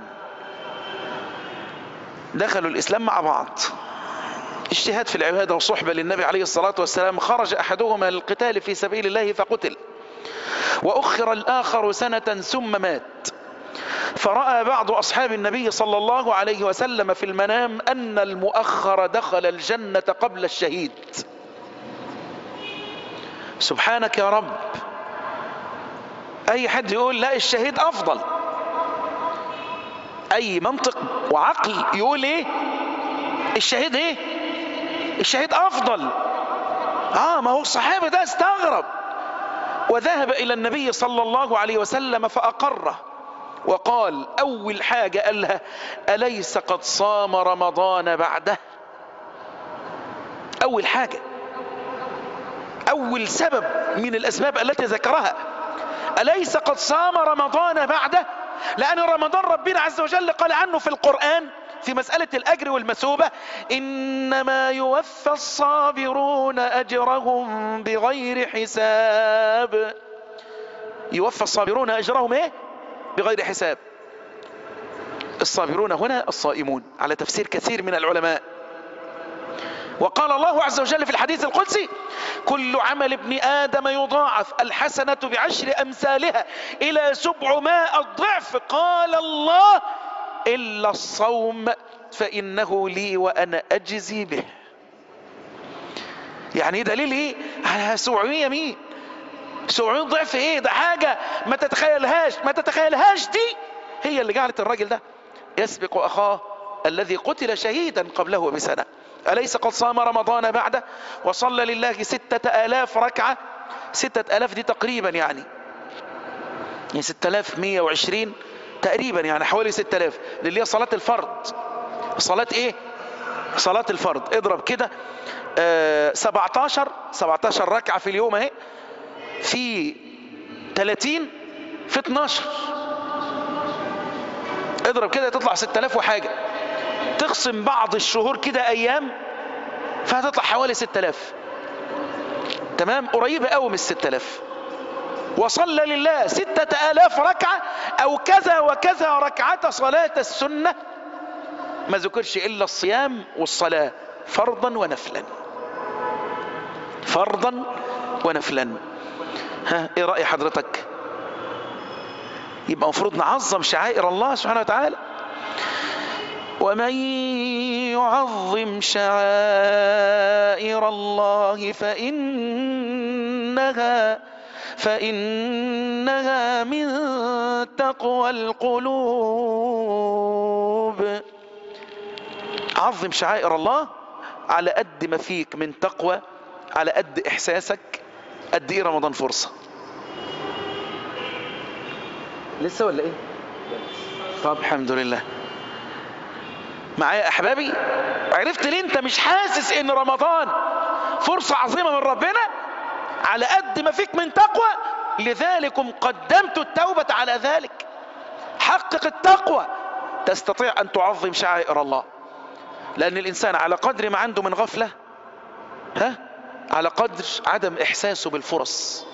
دخلوا الاسلام مع بعض اجتهاد في العبادة وصحبة للنبي عليه الصلاة والسلام خرج احدهما للقتال في سبيل الله فقتل واخر الاخر سنة ثم مات فرأى بعض أصحاب النبي صلى الله عليه وسلم في المنام أن المؤخر دخل الجنة قبل الشهيد سبحانك يا رب أي حد يقول لا الشهيد أفضل أي منطق وعقل يقول إيه الشهيد إيه الشهيد أفضل آه ما هو الصحابي ده استغرب وذهب إلى النبي صلى الله عليه وسلم فأقره وقال أول حاجة قالها أليس قد صام رمضان بعده أول حاجة أول سبب من الأسباب التي ذكرها أليس قد صام رمضان بعده لأن رمضان ربنا عز وجل قال عنه في القرآن في مسألة الأجر والمثوبة إنما يوفى الصابرون أجرهم بغير حساب يوفى الصابرون أجرهم إيه بغير حساب الصابرون هنا الصائمون على تفسير كثير من العلماء وقال الله عز وجل في الحديث القدسي كل عمل ابن آدم يضاعف الحسنة بعشر أمثالها إلى سبعمائة ضعف قال الله إلا الصوم فإنه لي وأنا أجزي به يعني دليل إيه على سبعمية مين سبعمية ضعف إيه ده حاجة ما تتخيلهاش ما تتخيلهاش دي هي اللي جعلت الراجل ده يسبق أخاه الذي قتل شهيدا قبله بسنة أليس قد صام رمضان بعده وصلى لله ستة آلاف ركعة ستة آلاف دي تقريبا يعني يعني ستة آلاف مية وعشرين تقريبا يعني حوالي ستة آلاف اللي هي صلاة الفرض صلاة ايه صلاة الفرض اضرب كده آه 17 17 ركعة في اليوم اهي في 30 في 12 اضرب كده تطلع 6000 وحاجة تقسم بعض الشهور كده ايام فهتطلع حوالي 6000 تمام قريبة قوي من ال 6000 وصلى لله ستة آلاف ركعة أو كذا وكذا ركعة صلاة السنة ما ذكرش إلا الصيام والصلاة فرضا ونفلا فرضا ونفلا ها ايه رأي حضرتك يبقى المفروض نعظم شعائر الله سبحانه وتعالى ومن يعظم شعائر الله فإنها فإنها من تقوى القلوب عظم شعائر الله على قد ما فيك من تقوى على قد إحساسك قد إيه رمضان فرصة لسه ولا إيه طب الحمد لله معايا أحبابي عرفت ليه أنت مش حاسس إن رمضان فرصة عظيمة من ربنا على قد ما فيك من تقوى لذلكم قدمت التوبة على ذلك حقق التقوى تستطيع أن تعظم شعائر الله لأن الإنسان على قدر ما عنده من غفلة ها على قدر عدم إحساسه بالفرص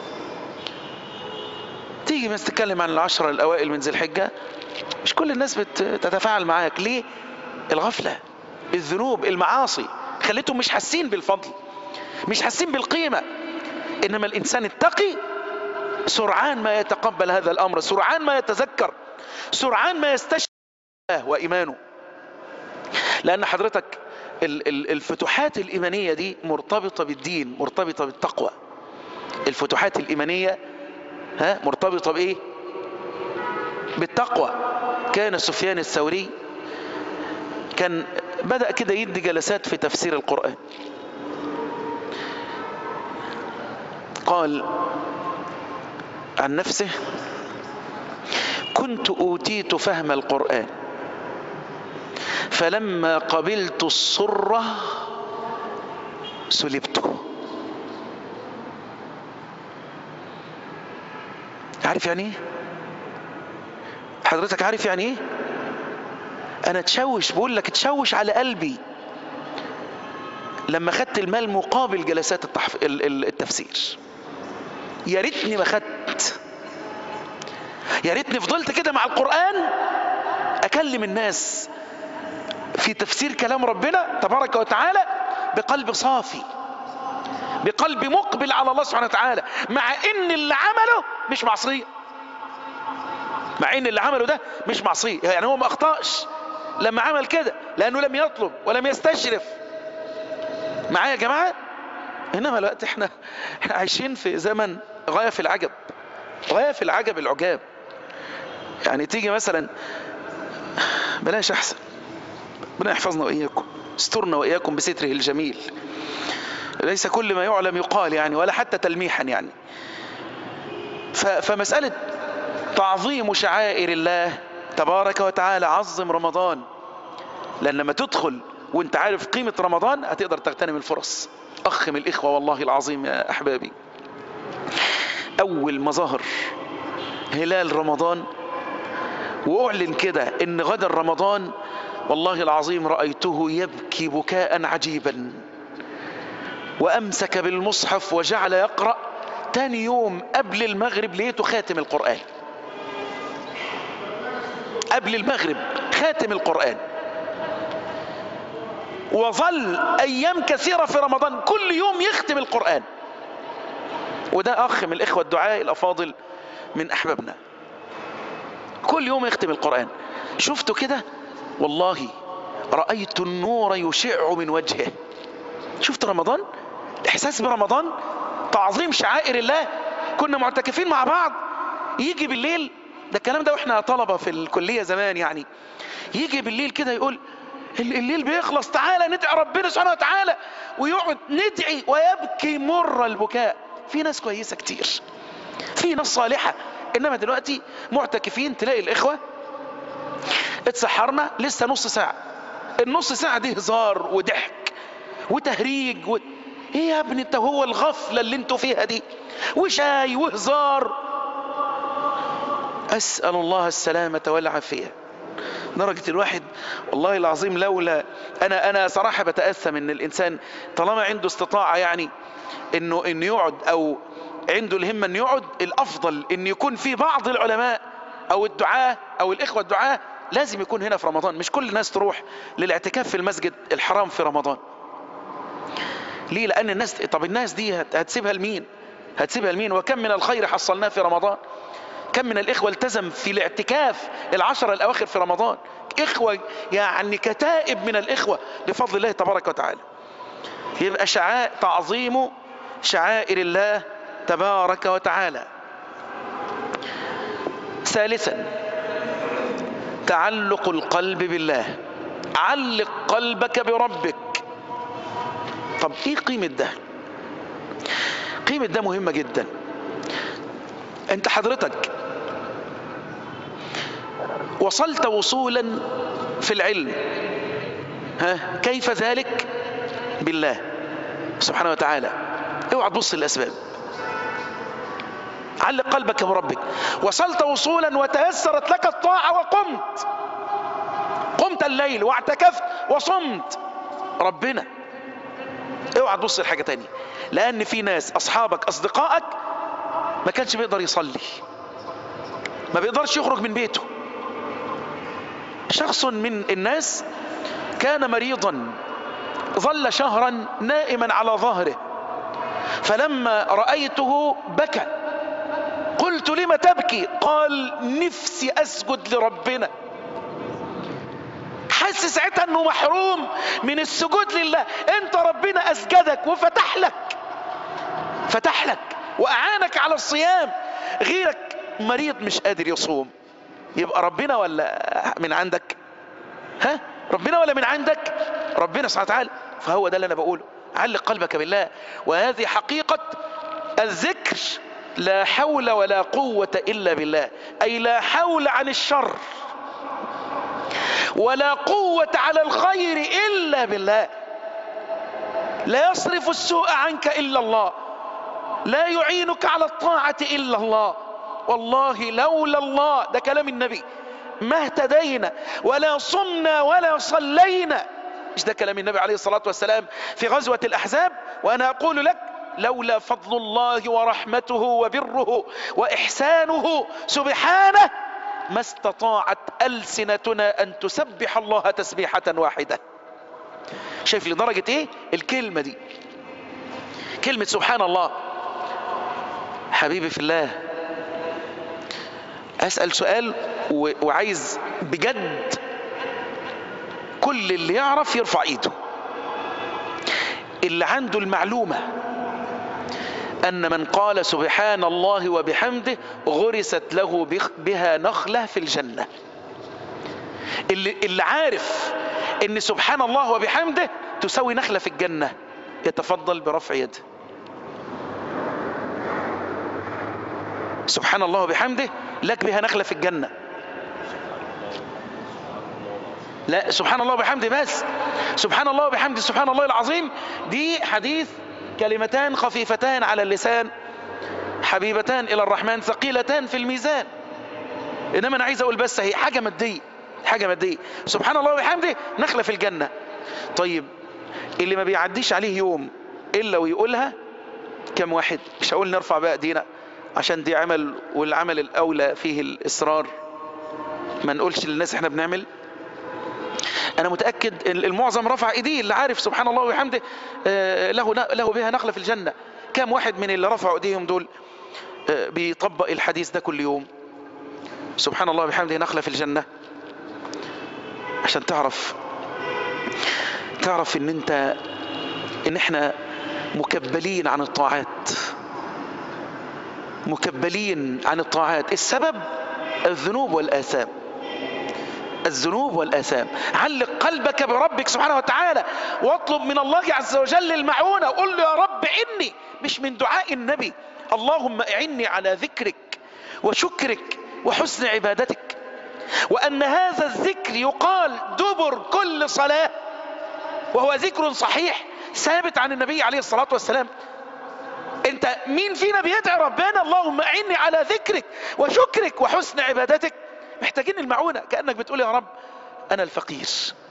تيجي بس تتكلم عن العشرة الأوائل من ذي الحجة مش كل الناس بتتفاعل معاك ليه الغفلة الذنوب المعاصي خليتهم مش حاسين بالفضل مش حاسين بالقيمة إنما الإنسان التقي سرعان ما يتقبل هذا الأمر سرعان ما يتذكر سرعان ما يستشعر وإيمانه لأن حضرتك الفتوحات الإيمانية دي مرتبطة بالدين مرتبطة بالتقوى الفتوحات الإيمانية ها مرتبطة بإيه بالتقوى كان سفيان الثوري كان بدأ كده يدي جلسات في تفسير القرآن قال عن نفسه كنت أوتيت فهم القرآن فلما قبلت الصرة سلبته عارف يعني ايه حضرتك عارف يعني ايه انا تشوش بقول لك تشوش على قلبي لما خدت المال مقابل جلسات التحف... التفسير يا ريتني ما خدت يا ريتني فضلت كده مع القرآن اكلم الناس في تفسير كلام ربنا تبارك وتعالى بقلب صافي بقلب مقبل على الله سبحانه وتعالى مع ان اللي عمله مش معصية مع ان اللي عمله ده مش معصية يعني هو ما اخطأش لما عمل كده لانه لم يطلب ولم يستشرف معايا يا جماعة انما الوقت احنا احنا عايشين في زمن غاية في العجب غاية في العجب العجاب يعني تيجي مثلا بلاش احسن ربنا يحفظنا واياكم استرنا واياكم بستره الجميل ليس كل ما يعلم يقال يعني ولا حتى تلميحا يعني فمسألة تعظيم شعائر الله تبارك وتعالى عظم رمضان لأن لما تدخل وانت عارف قيمة رمضان هتقدر تغتنم الفرص أخ من الإخوة والله العظيم يا أحبابي أول مظاهر هلال رمضان وأعلن كده إن غدا رمضان والله العظيم رأيته يبكي بكاء عجيبا وأمسك بالمصحف وجعل يقرأ تاني يوم قبل المغرب لقيته خاتم القرآن قبل المغرب خاتم القرآن وظل أيام كثيرة في رمضان كل يوم يختم القرآن وده أخ من الإخوة الدعاء الأفاضل من أحبابنا كل يوم يختم القرآن شفته كده والله رأيت النور يشع من وجهه شفت رمضان احساس برمضان تعظيم شعائر الله كنا معتكفين مع بعض يجي بالليل ده الكلام ده واحنا طلبة في الكلية زمان يعني يجي بالليل كده يقول الليل بيخلص تعالى ندعي ربنا سبحانه وتعالى ويقعد ندعي ويبكي مر البكاء في ناس كويسة كتير في ناس صالحة انما دلوقتي معتكفين تلاقي الاخوة اتسحرنا لسه نص ساعة النص ساعة دي هزار وضحك وتهريج و... ايه يا ابني انت هو الغفلة اللي انتوا فيها دي وشاي وهزار اسأل الله السلامة والعافية درجة الواحد والله العظيم لولا انا انا صراحة بتأثم ان الانسان طالما عنده استطاعة يعني انه انه يقعد او عنده الهمة انه يقعد الافضل ان يكون في بعض العلماء او الدعاة او الاخوة الدعاة لازم يكون هنا في رمضان مش كل الناس تروح للاعتكاف في المسجد الحرام في رمضان ليه لان الناس طب الناس دي هتسيبها لمين هتسيبها لمين وكم من الخير حصلناه في رمضان كم من الإخوة التزم في الاعتكاف العشر الأواخر في رمضان إخوة يعني كتائب من الإخوة بفضل الله تبارك وتعالى يبقى شعائر تعظيم شعائر الله تبارك وتعالى ثالثا تعلق القلب بالله علق قلبك بربك طب ايه قيمة ده قيمة ده مهمة جدا انت حضرتك وصلت وصولا في العلم ها كيف ذلك بالله سبحانه وتعالى اوعى تبص للاسباب علق قلبك بربك وصلت وصولا وتيسرت لك الطاعة وقمت قمت الليل واعتكفت وصمت ربنا اوعى تبص لحاجة تانية لان في ناس اصحابك اصدقائك ما كانش بيقدر يصلي ما بيقدرش يخرج من بيته شخص من الناس كان مريضا ظل شهرا نائما على ظهره فلما رأيته بكى قلت لم تبكي قال نفسي أسجد لربنا حس ساعتها انه محروم من السجود لله انت ربنا اسجدك وفتح لك فتح لك واعانك على الصيام غيرك مريض مش قادر يصوم يبقى ربنا ولا من عندك ها ربنا ولا من عندك ربنا سبحانه وتعالى فهو ده اللي انا بقوله علق قلبك بالله وهذه حقيقة الذكر لا حول ولا قوة الا بالله اي لا حول عن الشر ولا قوة على الخير الا بالله لا يصرف السوء عنك الا الله لا يعينك على الطاعة الا الله والله لولا الله ده كلام النبي ما اهتدينا ولا صمنا ولا صلينا مش ده كلام النبي عليه الصلاة والسلام في غزوة الأحزاب وأنا أقول لك لولا فضل الله ورحمته وبره وإحسانه سبحانه ما استطاعت ألسنتنا أن تسبح الله تسبيحة واحدة شايف لدرجة ايه الكلمة دي كلمة سبحان الله حبيبي في الله أسأل سؤال وعايز بجد كل اللي يعرف يرفع ايده اللي عنده المعلومة أن من قال سبحان الله وبحمده غرست له بها نخلة في الجنة اللي, اللي عارف أن سبحان الله وبحمده تسوي نخلة في الجنة يتفضل برفع يده سبحان الله وبحمده لك بها نخلة في الجنة لا سبحان الله وبحمده بس سبحان الله وبحمده سبحان الله العظيم دي حديث كلمتان خفيفتان على اللسان حبيبتان الى الرحمن ثقيلتان في الميزان انما انا عايز اقول بس هي حاجه ماديه حاجه ماديه سبحان الله وبحمده نخله في الجنه طيب اللي ما بيعديش عليه يوم الا ويقولها كم واحد مش هقول نرفع بقى ايدينا عشان دي عمل والعمل الاولى فيه الاصرار ما نقولش للناس احنا بنعمل انا متاكد المعظم رفع ايديه اللي عارف سبحان الله وبحمده له له بها نخله في الجنه كم واحد من اللي رفعوا ايديهم دول بيطبق الحديث ده كل يوم سبحان الله وبحمده نخله في الجنه عشان تعرف تعرف ان انت ان احنا مكبلين عن الطاعات مكبلين عن الطاعات السبب الذنوب والآثام الذنوب والآثام علق قلبك بربك سبحانه وتعالى واطلب من الله عز وجل المعونة قل له يا رب عني مش من دعاء النبي اللهم اعني على ذكرك وشكرك وحسن عبادتك وأن هذا الذكر يقال دبر كل صلاة وهو ذكر صحيح ثابت عن النبي عليه الصلاة والسلام انت مين فينا بيدعي ربنا اللهم اعني على ذكرك وشكرك وحسن عبادتك محتاجين المعونة كأنك بتقول يا رب أنا الفقير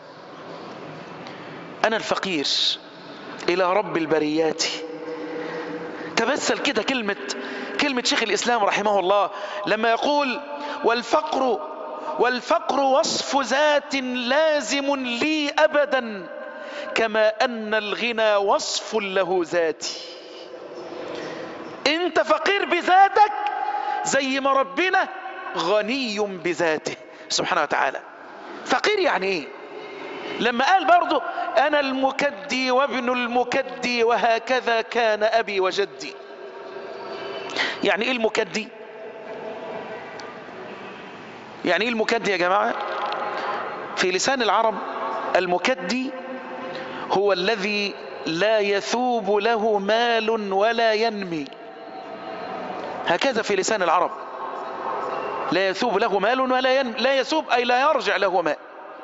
أنا الفقير إلى رب البريات تمثل كده كلمة كلمة شيخ الإسلام رحمه الله لما يقول والفقر والفقر وصف ذات لازم لي أبدا كما أن الغنى وصف له ذاتي انت فقير بذاتك زي ما ربنا غني بذاته سبحانه وتعالى فقير يعني ايه لما قال برضه انا المكدي وابن المكدي وهكذا كان ابي وجدي يعني ايه المكدي يعني ايه المكدي يا جماعة في لسان العرب المكدي هو الذي لا يثوب له مال ولا ينمي هكذا في لسان العرب لا يثوب له مال ولا ينمي لا يثوب أي لا يرجع له مال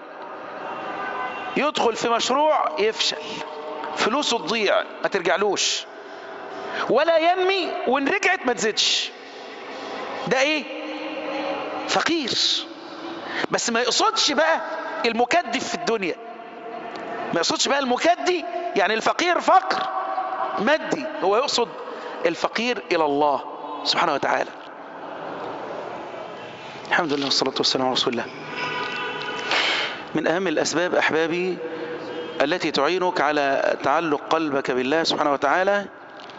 يدخل في مشروع يفشل فلوسه تضيع ما ترجعلوش ولا ينمي وان رجعت ما تزيدش ده ايه فقير بس ما يقصدش بقى المكدف في الدنيا ما يقصدش بقى المكدي يعني الفقير فقر مادي هو يقصد الفقير الى الله سبحانه وتعالى الحمد لله والصلاة والسلام على رسول الله من أهم الأسباب أحبابي التي تعينك على تعلق قلبك بالله سبحانه وتعالى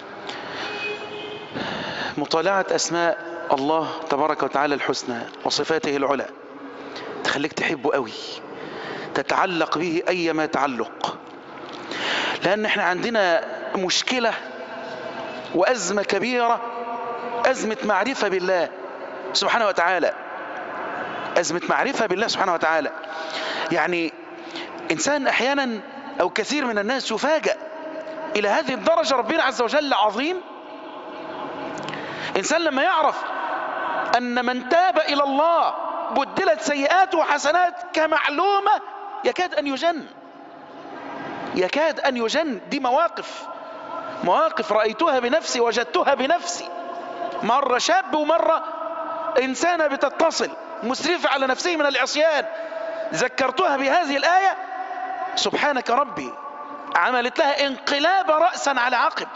مطالعة أسماء الله تبارك وتعالى الحسنى وصفاته العلى تخليك تحبه قوي تتعلق به أيما تعلق لأن احنا عندنا مشكلة وأزمة كبيرة أزمة معرفة بالله سبحانه وتعالى أزمة معرفة بالله سبحانه وتعالى يعني إنسان أحيانا أو كثير من الناس يفاجأ إلى هذه الدرجة ربنا عز وجل عظيم إنسان لما يعرف أن من تاب إلى الله بدلت سيئاته وحسنات كمعلومة يكاد أن يجن يكاد أن يجن دي مواقف مواقف رأيتها بنفسي وجدتها بنفسي مرة شاب ومرة إنسانة بتتصل مسرفة على نفسه من العصيان ذكرتها بهذه الآية سبحانك ربي عملت لها انقلاب رأسا على عقب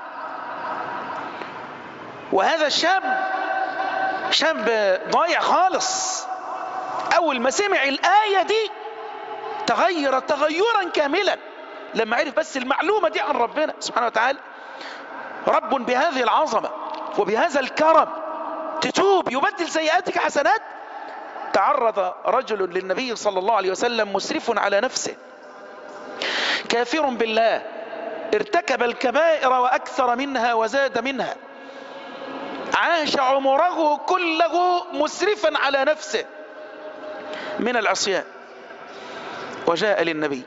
وهذا الشاب شاب ضايع خالص أول ما سمع الآية دي تغير تغيرا كاملا لما عرف بس المعلومة دي عن ربنا سبحانه وتعالى رب بهذه العظمة وبهذا الكرم تتوب يبدل سيئاتك حسنات تعرض رجل للنبي صلى الله عليه وسلم مسرف على نفسه كافر بالله ارتكب الكبائر وأكثر منها وزاد منها عاش عمره كله مسرفا على نفسه من العصيان وجاء للنبي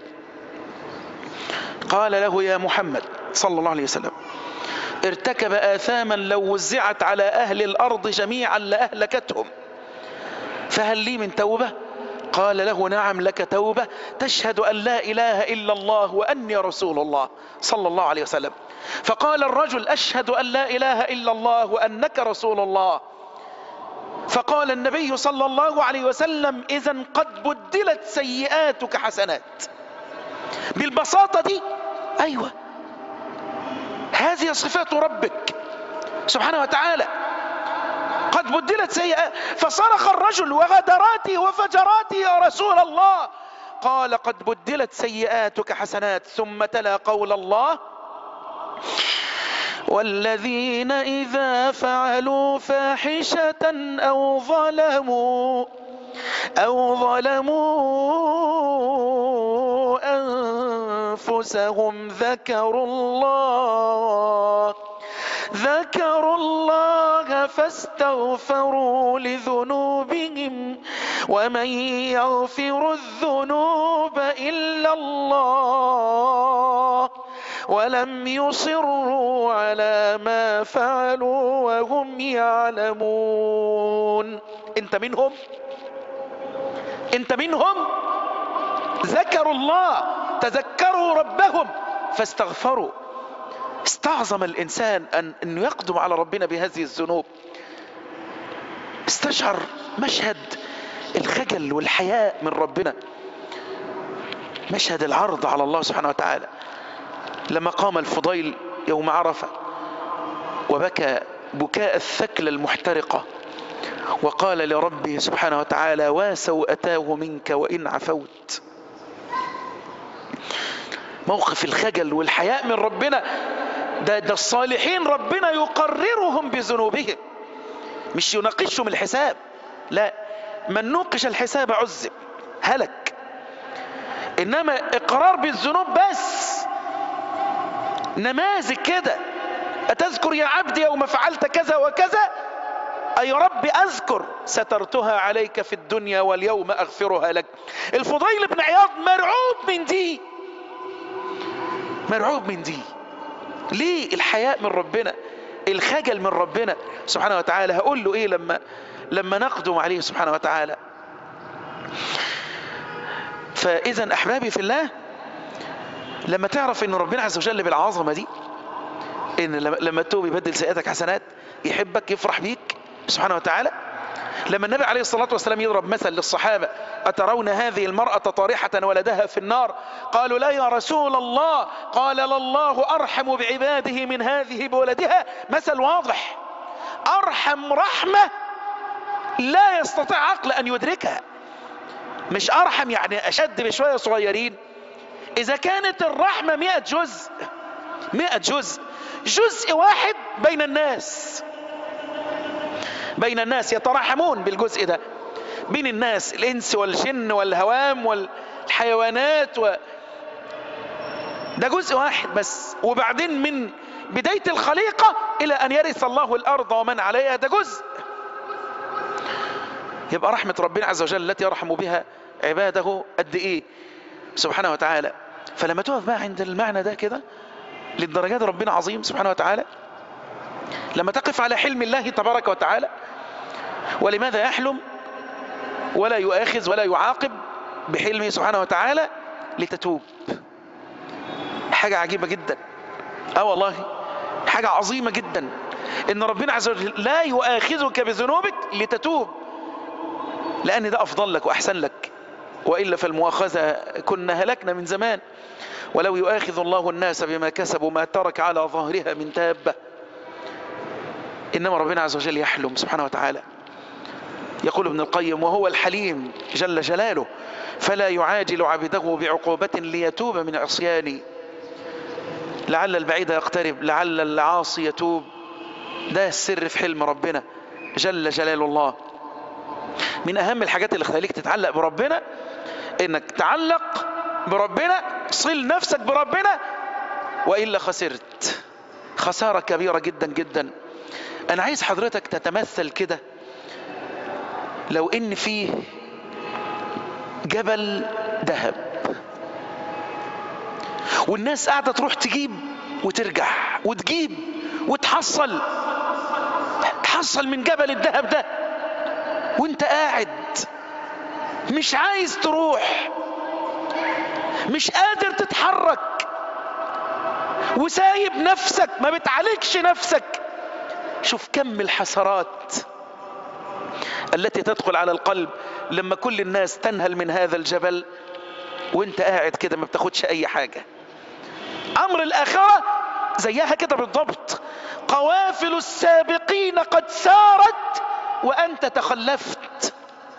قال له يا محمد صلى الله عليه وسلم ارتكب آثاما لو وزعت على أهل الأرض جميعا لأهلكتهم فهل لي من توبة قال له نعم لك توبة تشهد أن لا إله إلا الله وأني رسول الله صلى الله عليه وسلم فقال الرجل أشهد أن لا إله إلا الله وأنك رسول الله فقال النبي صلى الله عليه وسلم إذا قد بدلت سيئاتك حسنات بالبساطة دي أيوة هذه صفات ربك سبحانه وتعالى قد بدلت سيئات فصرخ الرجل وغدراته وفجراته يا رسول الله قال قد بدلت سيئاتك حسنات ثم تلا قول الله والذين إذا فعلوا فاحشة أو ظلموا أو ظلموا أنفسهم ذكروا الله ذكروا الله فاستغفروا لذنوبهم ومن يغفر الذنوب إلا الله ولم يصروا على ما فعلوا وهم يعلمون انت منهم انت منهم ذكروا الله تذكروا ربهم فاستغفروا استعظم الانسان ان انه يقدم على ربنا بهذه الذنوب استشعر مشهد الخجل والحياء من ربنا مشهد العرض على الله سبحانه وتعالى لما قام الفضيل يوم عرفة وبكى بكاء الثكلى المحترقة وقال لربه سبحانه وتعالى واسوا أتاه منك وإن عفوت موقف الخجل والحياء من ربنا ده, ده الصالحين ربنا يقررهم بذنوبهم مش يناقشهم الحساب لا من نوقش الحساب عذب هلك انما اقرار بالذنوب بس نماذج كده أتذكر يا عبدي يوم فعلت كذا وكذا أي رب أذكر سترتها عليك في الدنيا واليوم أغفرها لك الفضيل بن عياض مرعوب من دي مرعوب من دي ليه الحياء من ربنا الخجل من ربنا سبحانه وتعالى هقول له ايه لما لما نقدم عليه سبحانه وتعالى فاذا احبابي في الله لما تعرف ان ربنا عز وجل بالعظمه دي ان لما تتوب يبدل سيئاتك حسنات يحبك يفرح بيك سبحانه وتعالى لما النبي عليه الصلاة والسلام يضرب مثل للصحابة أترون هذه المرأة طارحة ولدها في النار قالوا لا يا رسول الله قال لله أرحم بعباده من هذه بولدها مثل واضح أرحم رحمة لا يستطيع عقل أن يدركها مش أرحم يعني أشد بشوية صغيرين إذا كانت الرحمة مئة جزء مئة جزء جزء واحد بين الناس بين الناس يتراحمون بالجزء ده بين الناس الإنس والجن والهوام والحيوانات و... ده جزء واحد بس وبعدين من بداية الخليقة إلى أن يرث الله الأرض ومن عليها ده جزء يبقى رحمة ربنا عز وجل التي يرحم بها عباده قد إيه سبحانه وتعالى فلما تقف بقى عند المعنى ده كده للدرجات ربنا عظيم سبحانه وتعالى لما تقف على حلم الله تبارك وتعالى ولماذا يحلم ولا يؤاخذ ولا يعاقب بحلمه سبحانه وتعالى لتتوب حاجة عجيبة جدا اه والله حاجة عظيمة جدا ان ربنا عز وجل لا يؤاخذك بذنوبك لتتوب لان ده افضل لك واحسن لك وإلا فالمؤاخذة كنا هلكنا من زمان ولو يؤاخذ الله الناس بما كسبوا ما ترك على ظهرها من دابة إنما ربنا عز وجل يحلم سبحانه وتعالى يقول ابن القيم وهو الحليم جل جلاله فلا يعاجل عبده بعقوبة ليتوب من عصيانه لعل البعيد يقترب لعل العاصي يتوب ده السر في حلم ربنا جل جلال الله من أهم الحاجات اللي تخليك تتعلق بربنا إنك تعلق بربنا صل نفسك بربنا وإلا خسرت خسارة كبيرة جدا جدا أنا عايز حضرتك تتمثل كده لو إن فيه جبل ذهب والناس قاعدة تروح تجيب وترجع وتجيب وتحصل تحصل من جبل الذهب ده وانت قاعد مش عايز تروح مش قادر تتحرك وسايب نفسك ما بتعالجش نفسك شوف كم الحسرات التي تدخل على القلب لما كل الناس تنهل من هذا الجبل وانت قاعد كده ما بتاخدش اي حاجة امر الاخرة زيها كده بالضبط قوافل السابقين قد سارت وانت تخلفت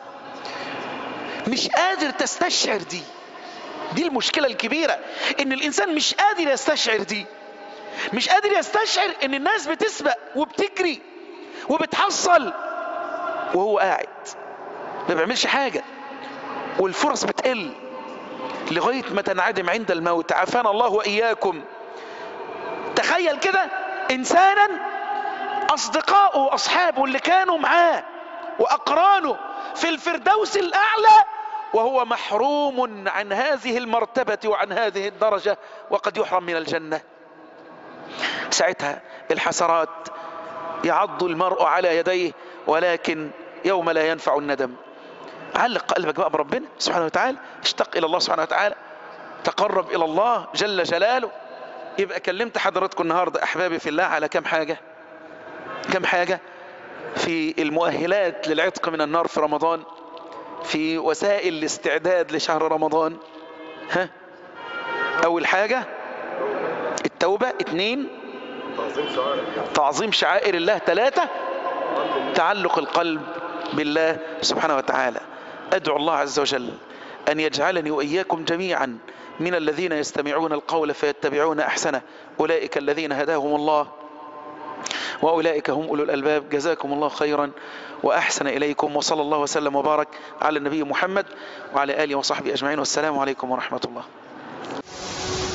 مش قادر تستشعر دي دي المشكلة الكبيرة ان الانسان مش قادر يستشعر دي مش قادر يستشعر ان الناس بتسبق وبتجري وبتحصل وهو قاعد ما بيعملش حاجة والفرص بتقل لغاية ما تنعدم عند الموت عافانا الله وإياكم تخيل كده إنسانا أصدقائه وأصحابه اللي كانوا معاه وأقرانه في الفردوس الأعلى وهو محروم عن هذه المرتبة وعن هذه الدرجة وقد يحرم من الجنة ساعتها الحسرات يعض المرء على يديه ولكن يوم لا ينفع الندم علق قلبك بقى بربنا سبحانه وتعالى اشتق إلى الله سبحانه وتعالى تقرب إلى الله جل جلاله يبقى كلمت حضراتكم النهاردة أحبابي في الله على كم حاجة كم حاجة في المؤهلات للعتق من النار في رمضان في وسائل الاستعداد لشهر رمضان ها أول حاجة التوبة اثنين تعظيم شعائر الله ثلاثة تعلق القلب بالله سبحانه وتعالى أدعو الله عز وجل أن يجعلني وإياكم جميعا من الذين يستمعون القول فيتبعون أحسنه أولئك الذين هداهم الله وأولئك هم أولو الألباب جزاكم الله خيرا وأحسن إليكم وصلى الله وسلم وبارك على النبي محمد وعلى آله وصحبه أجمعين والسلام عليكم ورحمة الله